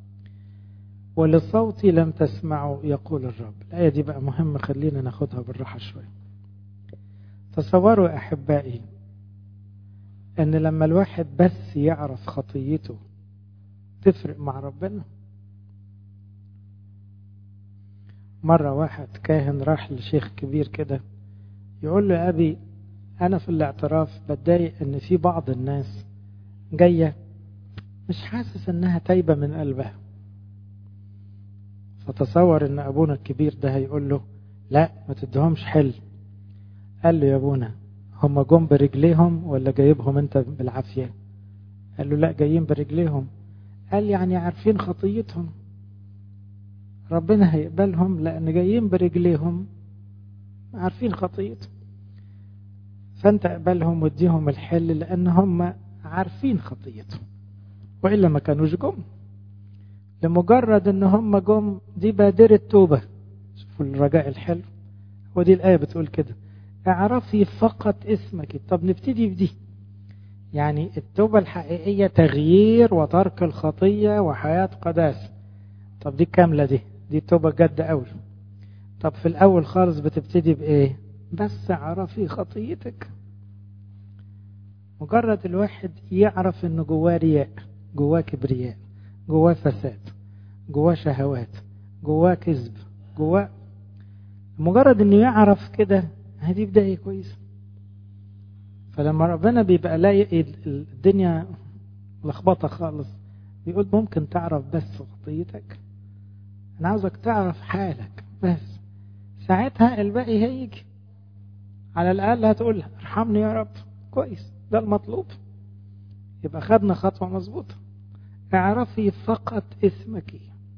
Speaker 1: ولصوتي لم تسمعوا يقول الرب الآية دي بقى مهمة خلينا ناخدها بالراحة شوية تصوروا أحبائي أن لما الواحد بس يعرف خطيته تفرق مع ربنا مرة واحد كاهن راح لشيخ كبير كده يقول له يا أبي أنا في الاعتراف بتضايق إن في بعض الناس جاية مش حاسس إنها تايبة من قلبها فتصور إن أبونا الكبير ده هيقول له لا ما تدهمش حل قال له يا ابونا هم جم برجليهم ولا جايبهم انت بالعافية قال له لا جايين برجليهم قال يعني عارفين خطيتهم ربنا هيقبلهم لأن جايين برجليهم عارفين خطيتهم فأنت اقبلهم واديهم الحل لأن هم عارفين خطيتهم وإلا ما كانوش جم لمجرد ان هم جم دي بادرة توبة شوفوا الرجاء الحلو ودي الآية بتقول كده اعرفي فقط اسمك طب نبتدي بدي يعني التوبة الحقيقية تغيير وترك الخطية وحياة قداسة طب دي كاملة دي دي توبة جد قوي طب في الأول خالص بتبتدي بإيه بس اعرفي خطيتك مجرد الواحد يعرف انه جواه رياء جواه كبرياء جواه فساد جواه شهوات جواه كذب جواه مجرد انه يعرف كده هذه بداية كويسة فلما ربنا بيبقى لاقي الدنيا لخبطة خالص بيقول ممكن تعرف بس خطيتك انا عاوزك تعرف حالك بس ساعتها الباقي هيجي على الاقل هتقول ارحمني يا رب كويس ده المطلوب يبقى خدنا خطوة مظبوطة اعرفي فقط اسمك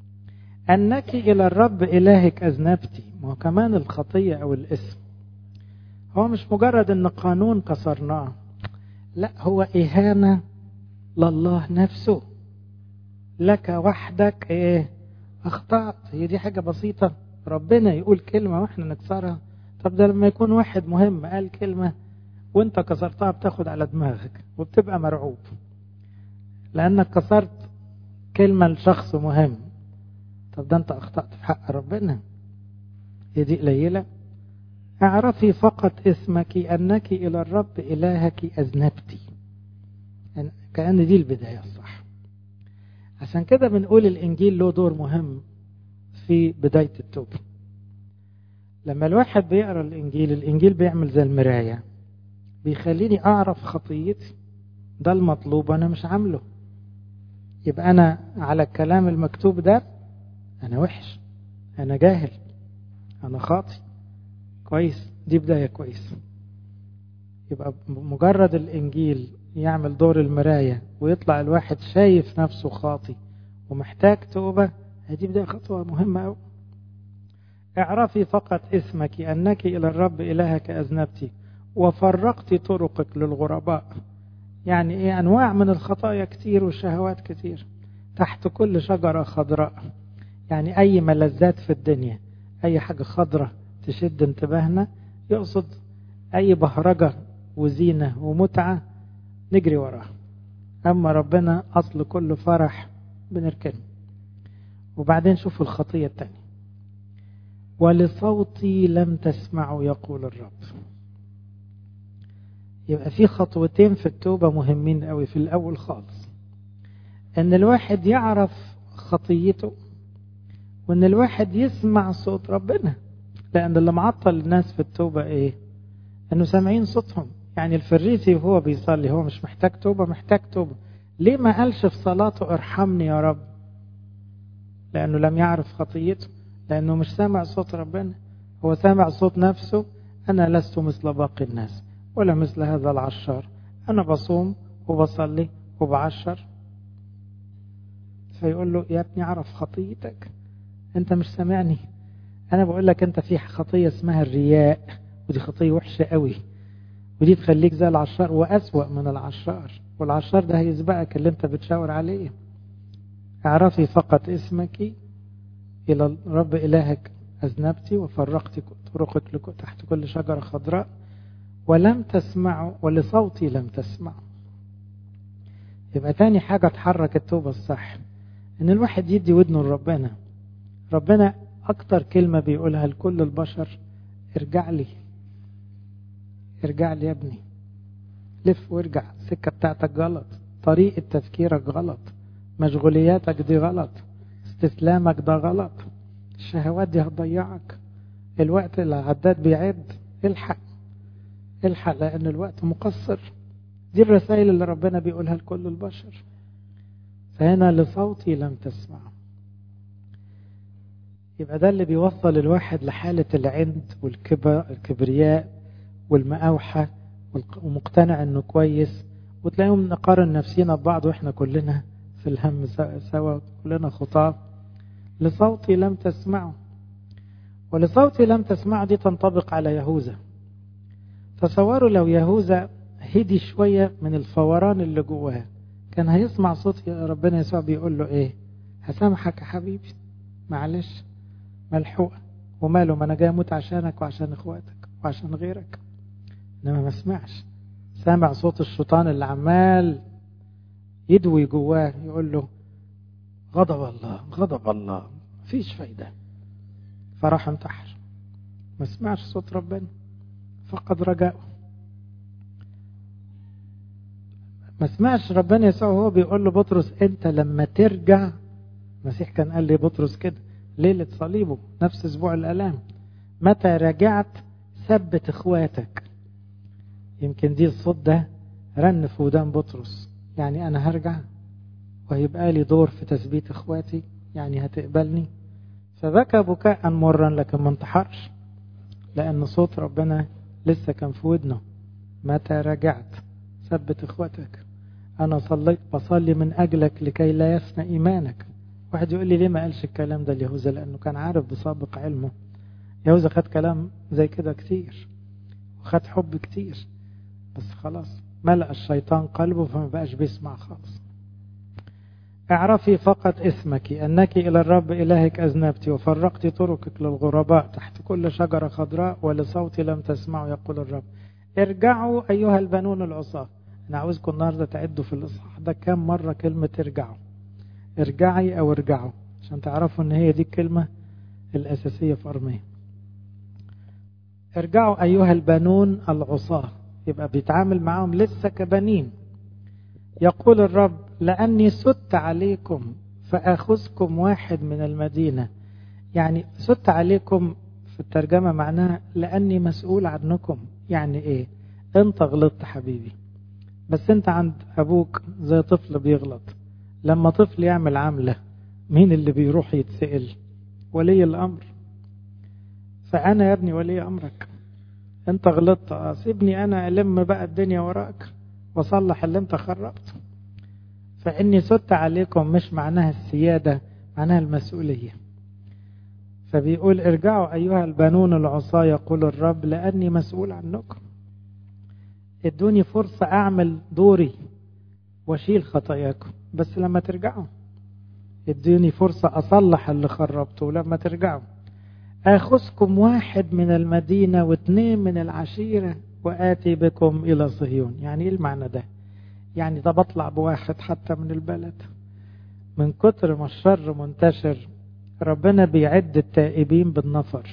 Speaker 1: أنك إلى الرب إلهك أذنبتي ما هو كمان الخطية أو الاسم هو مش مجرد أن قانون كسرناه لا هو إهانة لله نفسه لك وحدك إيه أخطأت هي دي حاجة بسيطة ربنا يقول كلمة وإحنا نكسرها طب ده لما يكون واحد مهم قال كلمة وانت كسرتها بتاخد على دماغك وبتبقى مرعوب لأنك كسرت كلمة لشخص مهم طب ده انت أخطأت في حق ربنا هي دي قليلة اعرفي فقط اسمك أنك إلى الرب إلهك أذنبتي يعني كأن دي البداية الصح عشان كده بنقول الإنجيل له دور مهم في بداية التوبة لما الواحد بيقرأ الإنجيل الإنجيل بيعمل زي المراية بيخليني أعرف خطيتي ده المطلوب أنا مش عامله يبقى أنا على الكلام المكتوب ده أنا وحش أنا جاهل أنا خاطي كويس دي بداية كويس يبقى مجرد الإنجيل يعمل دور المراية ويطلع الواحد شايف نفسه خاطي ومحتاج توبة هذه بداية خطوة مهمة أوي اعرفي فقط اسمك أنك إلى الرب إلهك أذنبتي وفرقت طرقك للغرباء يعني إيه أنواع من الخطايا كتير والشهوات كتير تحت كل شجرة خضراء يعني أي ملذات في الدنيا أي حاجة خضرة تشد انتباهنا يقصد أي بهرجة وزينة ومتعة نجري وراها أما ربنا أصل كل فرح بنركنه وبعدين شوفوا الخطية الثانية ولصوتي لم تسمعوا يقول الرب يبقى في خطوتين في التوبة مهمين قوي في الأول خالص إن الواحد يعرف خطيته وإن الواحد يسمع صوت ربنا لأن اللي معطل الناس في التوبة إيه؟ إنه سامعين صوتهم يعني الفريسي وهو بيصلي هو مش محتاج توبة محتاج توبة ليه ما قالش في صلاته ارحمني يا رب لأنه لم يعرف خطيته لأنه مش سامع صوت ربنا هو سامع صوت نفسه أنا لست مثل باقي الناس ولا مثل هذا العشار أنا بصوم وبصلي وبعشر فيقول له يا ابني اعرف خطيتك أنت مش سامعني أنا بقول لك أنت في خطية اسمها الرياء ودي خطية وحشة قوي ودي تخليك زي العشار وأسوأ من العشار والعشار ده هيسبقك اللي أنت بتشاور عليه اعرفي فقط اسمك إلى الرب إلهك أذنبت وفرقت طرقك تحت كل شجرة خضراء ولم تسمعوا ولصوتي لم تسمعوا يبقى تاني حاجة تحرك التوبة الصح إن الواحد يدي ودنه لربنا ربنا أكتر كلمة بيقولها لكل البشر ارجع لي ارجع لي يا ابني لف وارجع السكة بتاعتك غلط طريقة تفكيرك غلط مشغولياتك دي غلط استسلامك ده غلط الشهوات دي هتضيعك الوقت اللي العداد بيعد الحق الحق لأن الوقت مقصر دي الرسائل اللي ربنا بيقولها لكل البشر فهنا لصوتي لم تسمع يبقى ده اللي بيوصل الواحد لحالة العند والكبرياء والمقاوحة ومقتنع انه كويس وتلاقيهم نقارن نفسينا ببعض واحنا كلنا في الهم سوا كلنا خطاة لصوتي لم تسمعوا ولصوتي لم تسمعوا دي تنطبق على يهوذا تصوروا لو يهوذا هدي شوية من الفوران اللي جواه كان هيسمع صوت ربنا يسوع بيقول له ايه هسامحك يا حبيبي معلش ملحوقة وماله ما انا جاي اموت عشانك وعشان اخواتك وعشان غيرك انما ما سمعش سامع صوت الشيطان اللي عمال يدوي جواه يقول له غضب الله غضب الله مفيش فايدة فراح انتحر ما سمعش صوت ربنا فقد رجاءه ما سمعش ربنا يسوع وهو بيقول له بطرس انت لما ترجع المسيح كان قال لي بطرس كده ليلة صليبه نفس اسبوع الالام متى رجعت ثبت اخواتك يمكن دي الصوت ده رن في ودان بطرس يعني انا هرجع وهيبقى لي دور في تثبيت اخواتي يعني هتقبلني فبكى بكاء مرا لكن ما انتحرش لان صوت ربنا لسه كان في ودنه متى رجعت ثبت اخواتك انا صليت بصلي من اجلك لكي لا يفنى ايمانك واحد يقول لي ليه ما قالش الكلام ده ليهوذا لانه كان عارف بسابق علمه يهوذا خد كلام زي كده كتير وخد حب كتير بس خلاص ملأ الشيطان قلبه فما بقاش بيسمع خالص اعرفي فقط اسمك أنك إلى الرب إلهك أذنبت وفرقت طرقك للغرباء تحت كل شجرة خضراء ولصوتي لم تسمعوا يقول الرب ارجعوا أيها البنون العصاة أنا عاوزكم النهاردة تعدوا في الإصحاح ده كم مرة كلمة ارجعوا ارجعي أو ارجعوا عشان تعرفوا أن هي دي الكلمة الأساسية في أرمية ارجعوا أيها البنون العصاة يبقى بيتعامل معاهم لسه كبنين يقول الرب لأني سدت عليكم فأخذكم واحد من المدينة يعني سدت عليكم في الترجمة معناها لأني مسؤول عنكم يعني إيه أنت غلطت حبيبي بس أنت عند أبوك زي طفل بيغلط لما طفل يعمل عملة مين اللي بيروح يتسأل ولي الأمر فأنا يا ابني ولي أمرك أنت غلطت سيبني أنا ألم بقى الدنيا وراك وصلح اللي أنت خربته فإني سدت عليكم مش معناها السيادة معناها المسؤولية فبيقول ارجعوا أيها البنون العصاة يقول الرب لأني مسؤول عنكم ادوني فرصة أعمل دوري واشيل خطاياكم بس لما ترجعوا ادوني فرصة أصلح اللي خربته لما ترجعوا آخذكم واحد من المدينة واثنين من العشيرة وآتي بكم إلى صهيون يعني إيه المعنى ده يعني ده بطلع بواحد حتى من البلد من كتر ما الشر منتشر ربنا بيعد التائبين بالنفر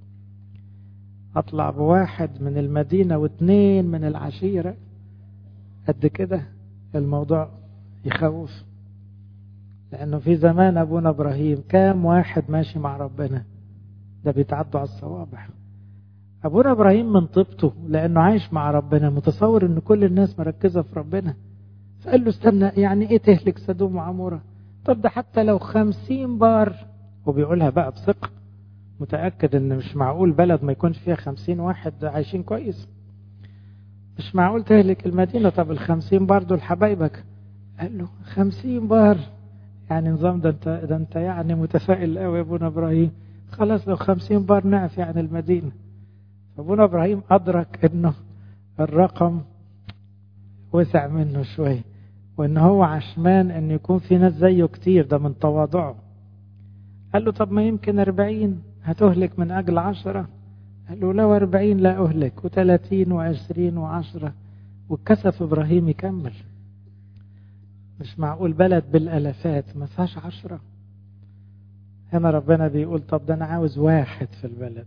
Speaker 1: اطلع بواحد من المدينة واثنين من العشيرة قد كده الموضوع يخوف لانه في زمان ابونا ابراهيم كام واحد ماشي مع ربنا ده بيتعدوا على الصوابع ابونا ابراهيم من طيبته لانه عايش مع ربنا متصور ان كل الناس مركزة في ربنا فقال له استنى يعني ايه تهلك سدوم وعمورة طب ده حتى لو خمسين بار وبيقولها بقى بثقة متأكد ان مش معقول بلد ما يكونش فيها خمسين واحد عايشين كويس مش معقول تهلك المدينة طب الخمسين بار دول حبايبك قال له خمسين بار يعني نظام ده انت, ده انت يعني متفائل قوي يا ابونا ابراهيم خلاص لو خمسين بار نعف يعني المدينة فابونا ابراهيم ادرك انه الرقم وسع منه شويه وان هو عشمان ان يكون في ناس زيه كتير ده من تواضعه قال له طب ما يمكن أربعين هتهلك من أجل عشرة قال له لو أربعين لا أهلك وثلاثين وعشرين وعشرة وكسف إبراهيم يكمل مش معقول بلد بالألفات ما فيهاش عشرة هنا ربنا بيقول طب ده أنا عاوز واحد في البلد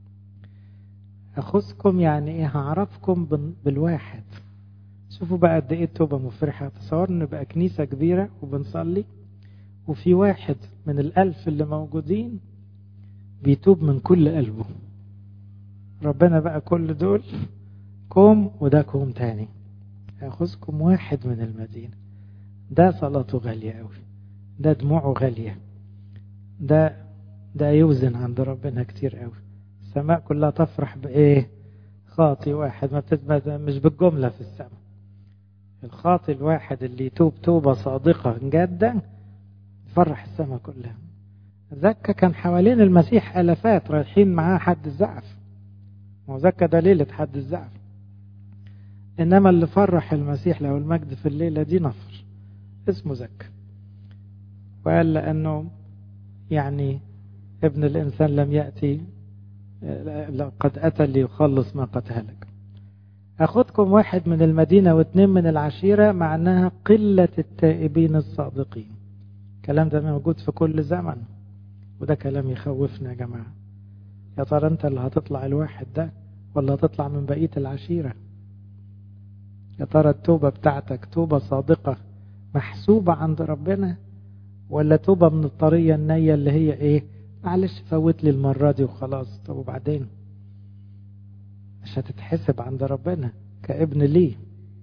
Speaker 1: أخذكم يعني إيه هعرفكم بالواحد شوفوا بقى قد ايه التوبه مفرحه تصور ان بقى كنيسه كبيره وبنصلي وفي واحد من الالف اللي موجودين بيتوب من كل قلبه ربنا بقى كل دول كوم وده كوم تاني ياخذكم واحد من المدينه ده صلاته غاليه قوي ده دموعه غاليه ده ده يوزن عند ربنا كتير قوي السماء كلها تفرح بايه خاطي واحد ما بتثبت مش بالجملة في السماء الخاطي الواحد اللي يتوب توبة صادقة جدا يفرح السماء كلها زكا كان حوالين المسيح ألفات رايحين معاه حد الزعف ما زكا ده ليلة حد الزعف إنما اللي فرح المسيح له المجد في الليلة دي نفر اسمه زكا وقال لأنه يعني ابن الإنسان لم يأتي قد أتى ليخلص ما قد هلك أخذكم واحد من المدينة واثنين من العشيرة معناها قلة التائبين الصادقين الكلام ده موجود في كل زمن وده كلام يخوفنا يا جماعة يا ترى أنت اللي هتطلع الواحد ده ولا هتطلع من بقية العشيرة يا ترى التوبة بتاعتك توبة صادقة محسوبة عند ربنا ولا توبة من الطرية النية اللي هي ايه معلش فوت لي المرة دي وخلاص طب وبعدين مش هتتحسب عند ربنا كابن ليه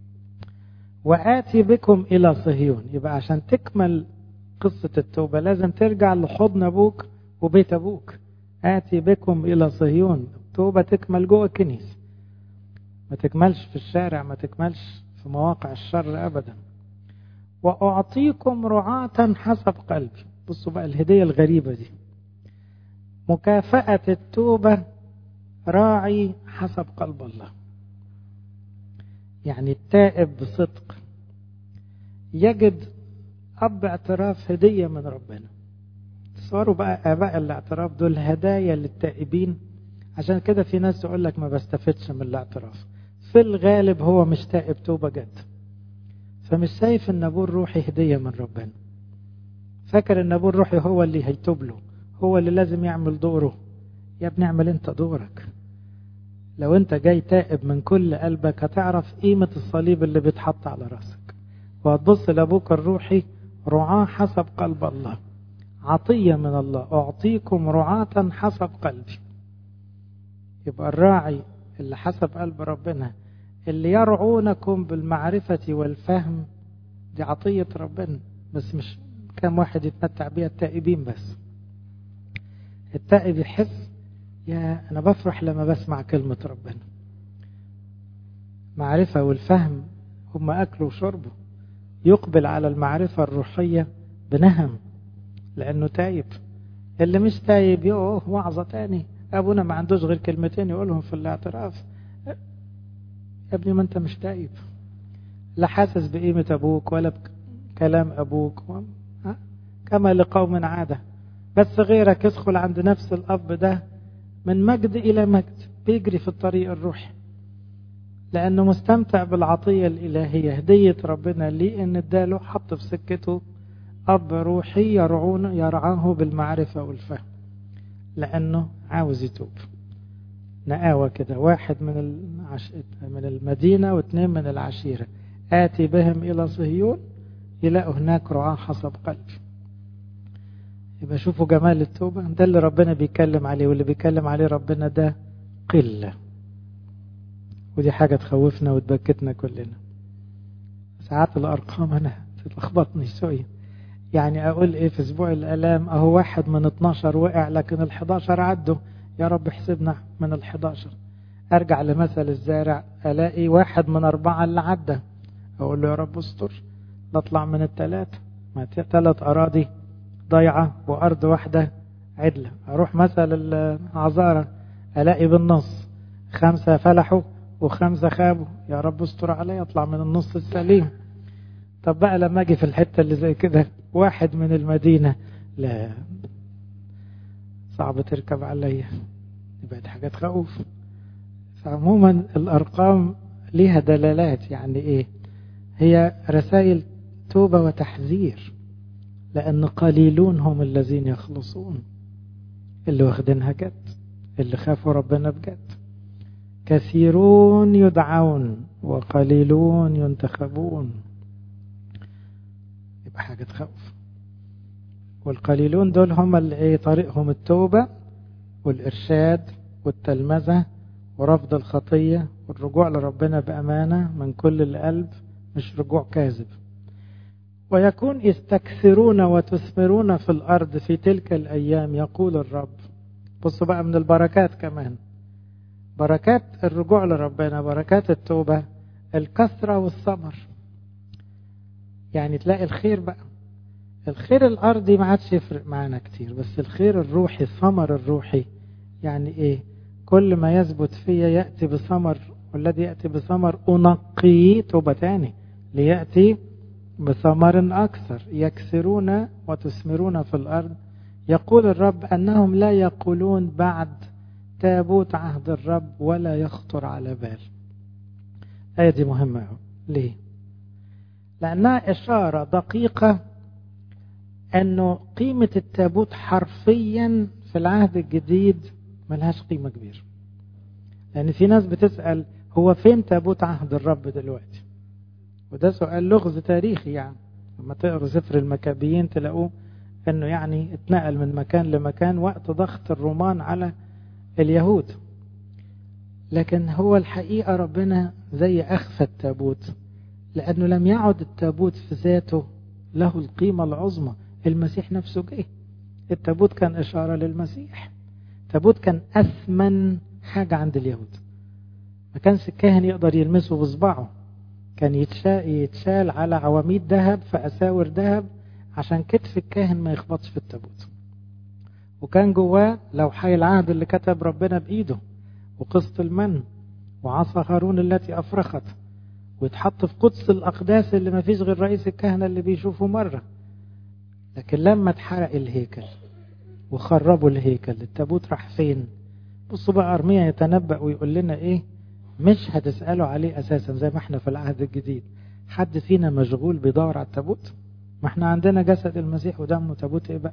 Speaker 1: وآتي بكم إلى صهيون يبقى عشان تكمل قصة التوبة لازم ترجع لحضن أبوك وبيت أبوك آتي بكم إلى صهيون التوبة تكمل جوه الكنيسة ما تكملش في الشارع ما تكملش في مواقع الشر أبدا وأعطيكم رعاة حسب قلبي بصوا بقى الهدية الغريبة دي مكافأة التوبة راعي حسب قلب الله يعني التائب بصدق يجد أب اعتراف هدية من ربنا تصوروا بقى آباء الاعتراف دول هدايا للتائبين عشان كده في ناس يقول لك ما بستفدش من الاعتراف في الغالب هو مش تائب توبة جد فمش شايف ان ابوه الروحي هدية من ربنا فاكر ان ابوه الروحي هو اللي هيتوب له هو اللي لازم يعمل دوره يا ابني اعمل انت دورك لو انت جاي تائب من كل قلبك هتعرف قيمة الصليب اللي بيتحط على راسك وهتبص لابوك الروحي رعاة حسب قلب الله عطية من الله أعطيكم رعاة حسب قلبي يبقى الراعي اللي حسب قلب ربنا اللي يرعونكم بالمعرفة والفهم دي عطية ربنا بس مش كم واحد يتمتع بيها التائبين بس التائب يحس يا أنا بفرح لما بسمع كلمة ربنا معرفة والفهم هم أكلوا وشربوا يقبل على المعرفة الروحية بنهم لأنه تايب اللي مش تايب يوه وعظة تاني أبونا ما عندوش غير كلمتين يقولهم في الاعتراف يا ابني ما أنت مش تايب لا حاسس بقيمة أبوك ولا بكلام أبوك كما لقوم عادة بس غيرك يدخل عند نفس الأب ده من مجد إلى مجد بيجري في الطريق الروحي لأنه مستمتع بالعطية الإلهية هدية ربنا ليه إن اداله حط في سكته أب روحي يرعون يرعاه بالمعرفة والفهم لأنه عاوز يتوب نقاوة كده واحد من العش... من المدينة واثنين من العشيرة آتي بهم إلى صهيون يلاقوا هناك رعاة حسب قلبي يبقى شوفوا جمال التوبة ده اللي ربنا بيتكلم عليه واللي بيتكلم عليه ربنا ده قلة ودي حاجة تخوفنا وتبكتنا كلنا ساعات الأرقام أنا تلخبطني شوية يعني أقول إيه في أسبوع الآلام أهو واحد من 12 وقع لكن ال 11 عدوا يا رب احسبنا من ال 11 أرجع لمثل الزارع ألاقي واحد من أربعة اللي عدى أقول له يا رب استر نطلع من الثلاثة ما ثلاث أراضي ضيعة وأرض واحدة عدلة أروح مثل العذارة ألاقي بالنص خمسة فلحوا وخمسة خابوا يا رب استر علي أطلع من النص السليم طب بقى لما أجي في الحتة اللي زي كده واحد من المدينة لا صعب تركب عليا بقت حاجة تخوف فعموما الأرقام ليها دلالات يعني إيه هي رسائل توبة وتحذير لأن قليلون هم الذين يخلصون اللي واخدينها جد اللي خافوا ربنا بجد كثيرون يدعون وقليلون ينتخبون يبقى حاجة تخوف والقليلون دول هم اللي ايه طريقهم التوبة والإرشاد والتلمذة ورفض الخطية والرجوع لربنا بأمانة من كل القلب مش رجوع كاذب ويكون يستكثرون وتثمرون في الأرض في تلك الأيام يقول الرب بصوا بقى من البركات كمان بركات الرجوع لربنا بركات التوبة الكثرة والثمر يعني تلاقي الخير بقى الخير الأرضي ما عادش يفرق معانا كتير بس الخير الروحي الثمر الروحي يعني إيه كل ما يثبت فيا يأتي بثمر والذي يأتي بثمر أنقيه توبة تاني ليأتي بثمر أكثر يكسرون وتثمرون في الأرض يقول الرب أنهم لا يقولون بعد تابوت عهد الرب ولا يخطر على بال الآية دي مهمة ليه لأنها إشارة دقيقة أنه قيمة التابوت حرفيا في العهد الجديد ملهاش قيمة كبيرة لأن في ناس بتسأل هو فين تابوت عهد الرب دلوقتي وده سؤال لغز تاريخي يعني لما تقروا سفر المكابيين تلاقوه انه يعني اتنقل من مكان لمكان وقت ضغط الرومان على اليهود لكن هو الحقيقة ربنا زي أخفى التابوت لأنه لم يعد التابوت في ذاته له القيمة العظمى المسيح نفسه جه التابوت كان إشارة للمسيح التابوت كان أثمن حاجة عند اليهود ما كانش الكاهن يقدر يلمسه بصبعه كان يتشال على عواميد ذهب في أساور ذهب عشان كتف الكاهن ما يخبطش في التابوت وكان جواه لوحي العهد اللي كتب ربنا بإيده وقسط المن وعصا هارون التي أفرخت ويتحط في قدس الأقداس اللي ما فيش غير رئيس الكهنة اللي بيشوفه مرة لكن لما اتحرق الهيكل وخربوا الهيكل التابوت راح فين بصوا بقى أرميا يتنبأ ويقول لنا إيه مش هتسألوا عليه أساسا زي ما احنا في العهد الجديد حد فينا مشغول بيدور على التابوت ما احنا عندنا جسد المسيح ودمه تابوت ايه بقى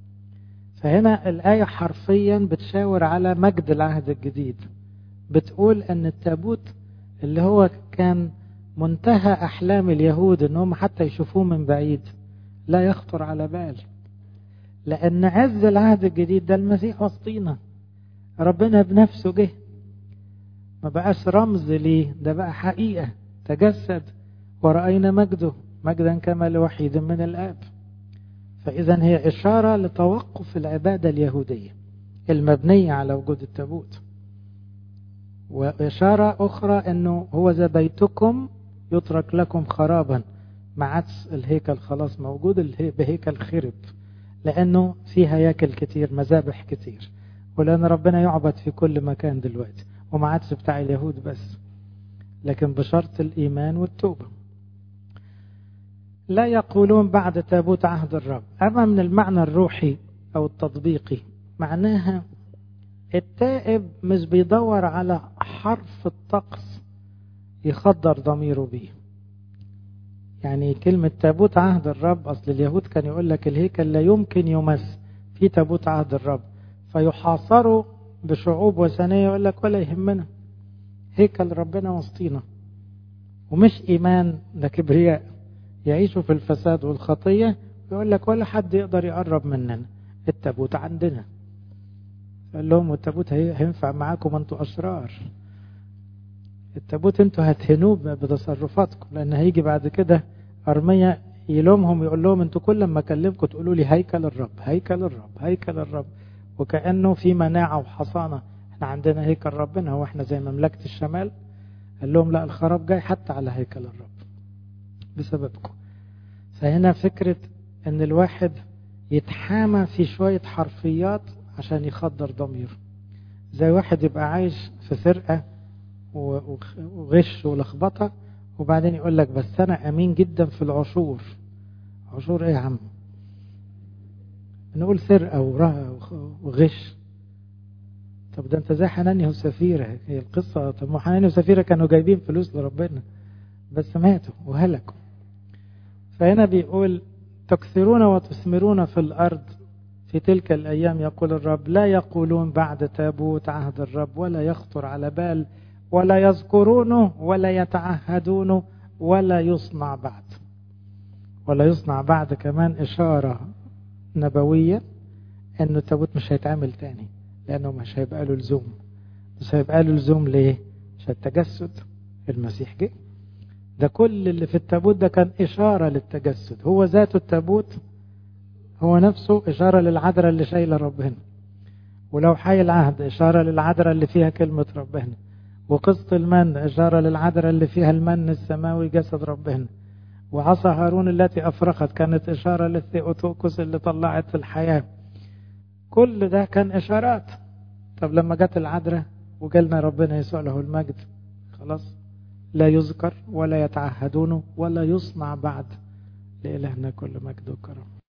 Speaker 1: فهنا الآية حرفيا بتشاور على مجد العهد الجديد بتقول ان التابوت اللي هو كان منتهى أحلام اليهود انهم حتى يشوفوه من بعيد لا يخطر على بال لأن عز العهد الجديد ده المسيح وسطينا ربنا بنفسه جه ما بقاش رمز ليه ده بقى حقيقة تجسد ورأينا مجده مجدا كما لوحيد من الآب فإذا هي إشارة لتوقف العبادة اليهودية المبنية على وجود التابوت وإشارة أخرى أنه هو ذا بيتكم يترك لكم خرابا ما عادش الهيكل خلاص موجود الهيكل خرب لأنه في هياكل كتير مذابح كتير ولأن ربنا يعبد في كل مكان دلوقتي وما عادش بتاع اليهود بس لكن بشرط الإيمان والتوبة لا يقولون بعد تابوت عهد الرب أما من المعنى الروحي أو التطبيقي معناها التائب مش بيدور على حرف الطقس يخدر ضميره بيه يعني كلمة تابوت عهد الرب أصل اليهود كان يقول لك الهيكل لا يمكن يمس في تابوت عهد الرب فيحاصروا بشعوب وثنية يقول لك ولا يهمنا هيكل ربنا وسطينا ومش إيمان ده كبرياء يعيشوا في الفساد والخطية يقول لك ولا حد يقدر يقرب مننا التابوت عندنا قال لهم والتابوت هينفع معاكم انتوا أشرار التابوت انتوا هتهنوه بتصرفاتكم لأن هيجي بعد كده أرمية يلومهم يقول لهم انتوا كل ما اكلمكم تقولوا لي هيكل الرب هيكل الرب هيكل الرب وكأنه في مناعة وحصانة احنا عندنا هيكل ربنا هو احنا زي مملكة الشمال قال لهم لا الخراب جاي حتى على هيكل الرب بسببكم فهنا فكرة ان الواحد يتحامى في شوية حرفيات عشان يخدر ضميره زي واحد يبقى عايش في سرقة وغش ولخبطة وبعدين يقول لك بس انا امين جدا في العشور عشور ايه يا عم نقول سرقة وغش طب ده انت زي حنانيا وسفيرة هي القصة طب ما حنانيا وسفيرة كانوا جايبين فلوس لربنا بس ماتوا وهلكوا فهنا بيقول تكثرون وتثمرون في الأرض في تلك الأيام يقول الرب لا يقولون بعد تابوت عهد الرب ولا يخطر على بال ولا يذكرونه ولا يتعهدونه ولا يصنع بعد ولا يصنع بعد كمان إشارة نبوية أنه التابوت مش هيتعمل تاني لأنه مش هيبقى له لزوم مش هيبقى له لزوم ليه؟ عشان التجسد المسيح جه ده كل اللي في التابوت ده كان إشارة للتجسد هو ذات التابوت هو نفسه إشارة للعذراء اللي شايلة ربنا ولو حي العهد إشارة للعذراء اللي فيها كلمة ربنا وقسط المن إشارة للعذراء اللي فيها المن السماوي جسد ربنا وعصا هارون التي أفرخت كانت إشارة للثيوتوكوس اللي طلعت الحياة كل ده كان إشارات طب لما جت العذراء وجالنا ربنا يسوع له المجد خلاص لا يذكر ولا يتعهدونه ولا يصنع بعد لإلهنا كل مجد وكرم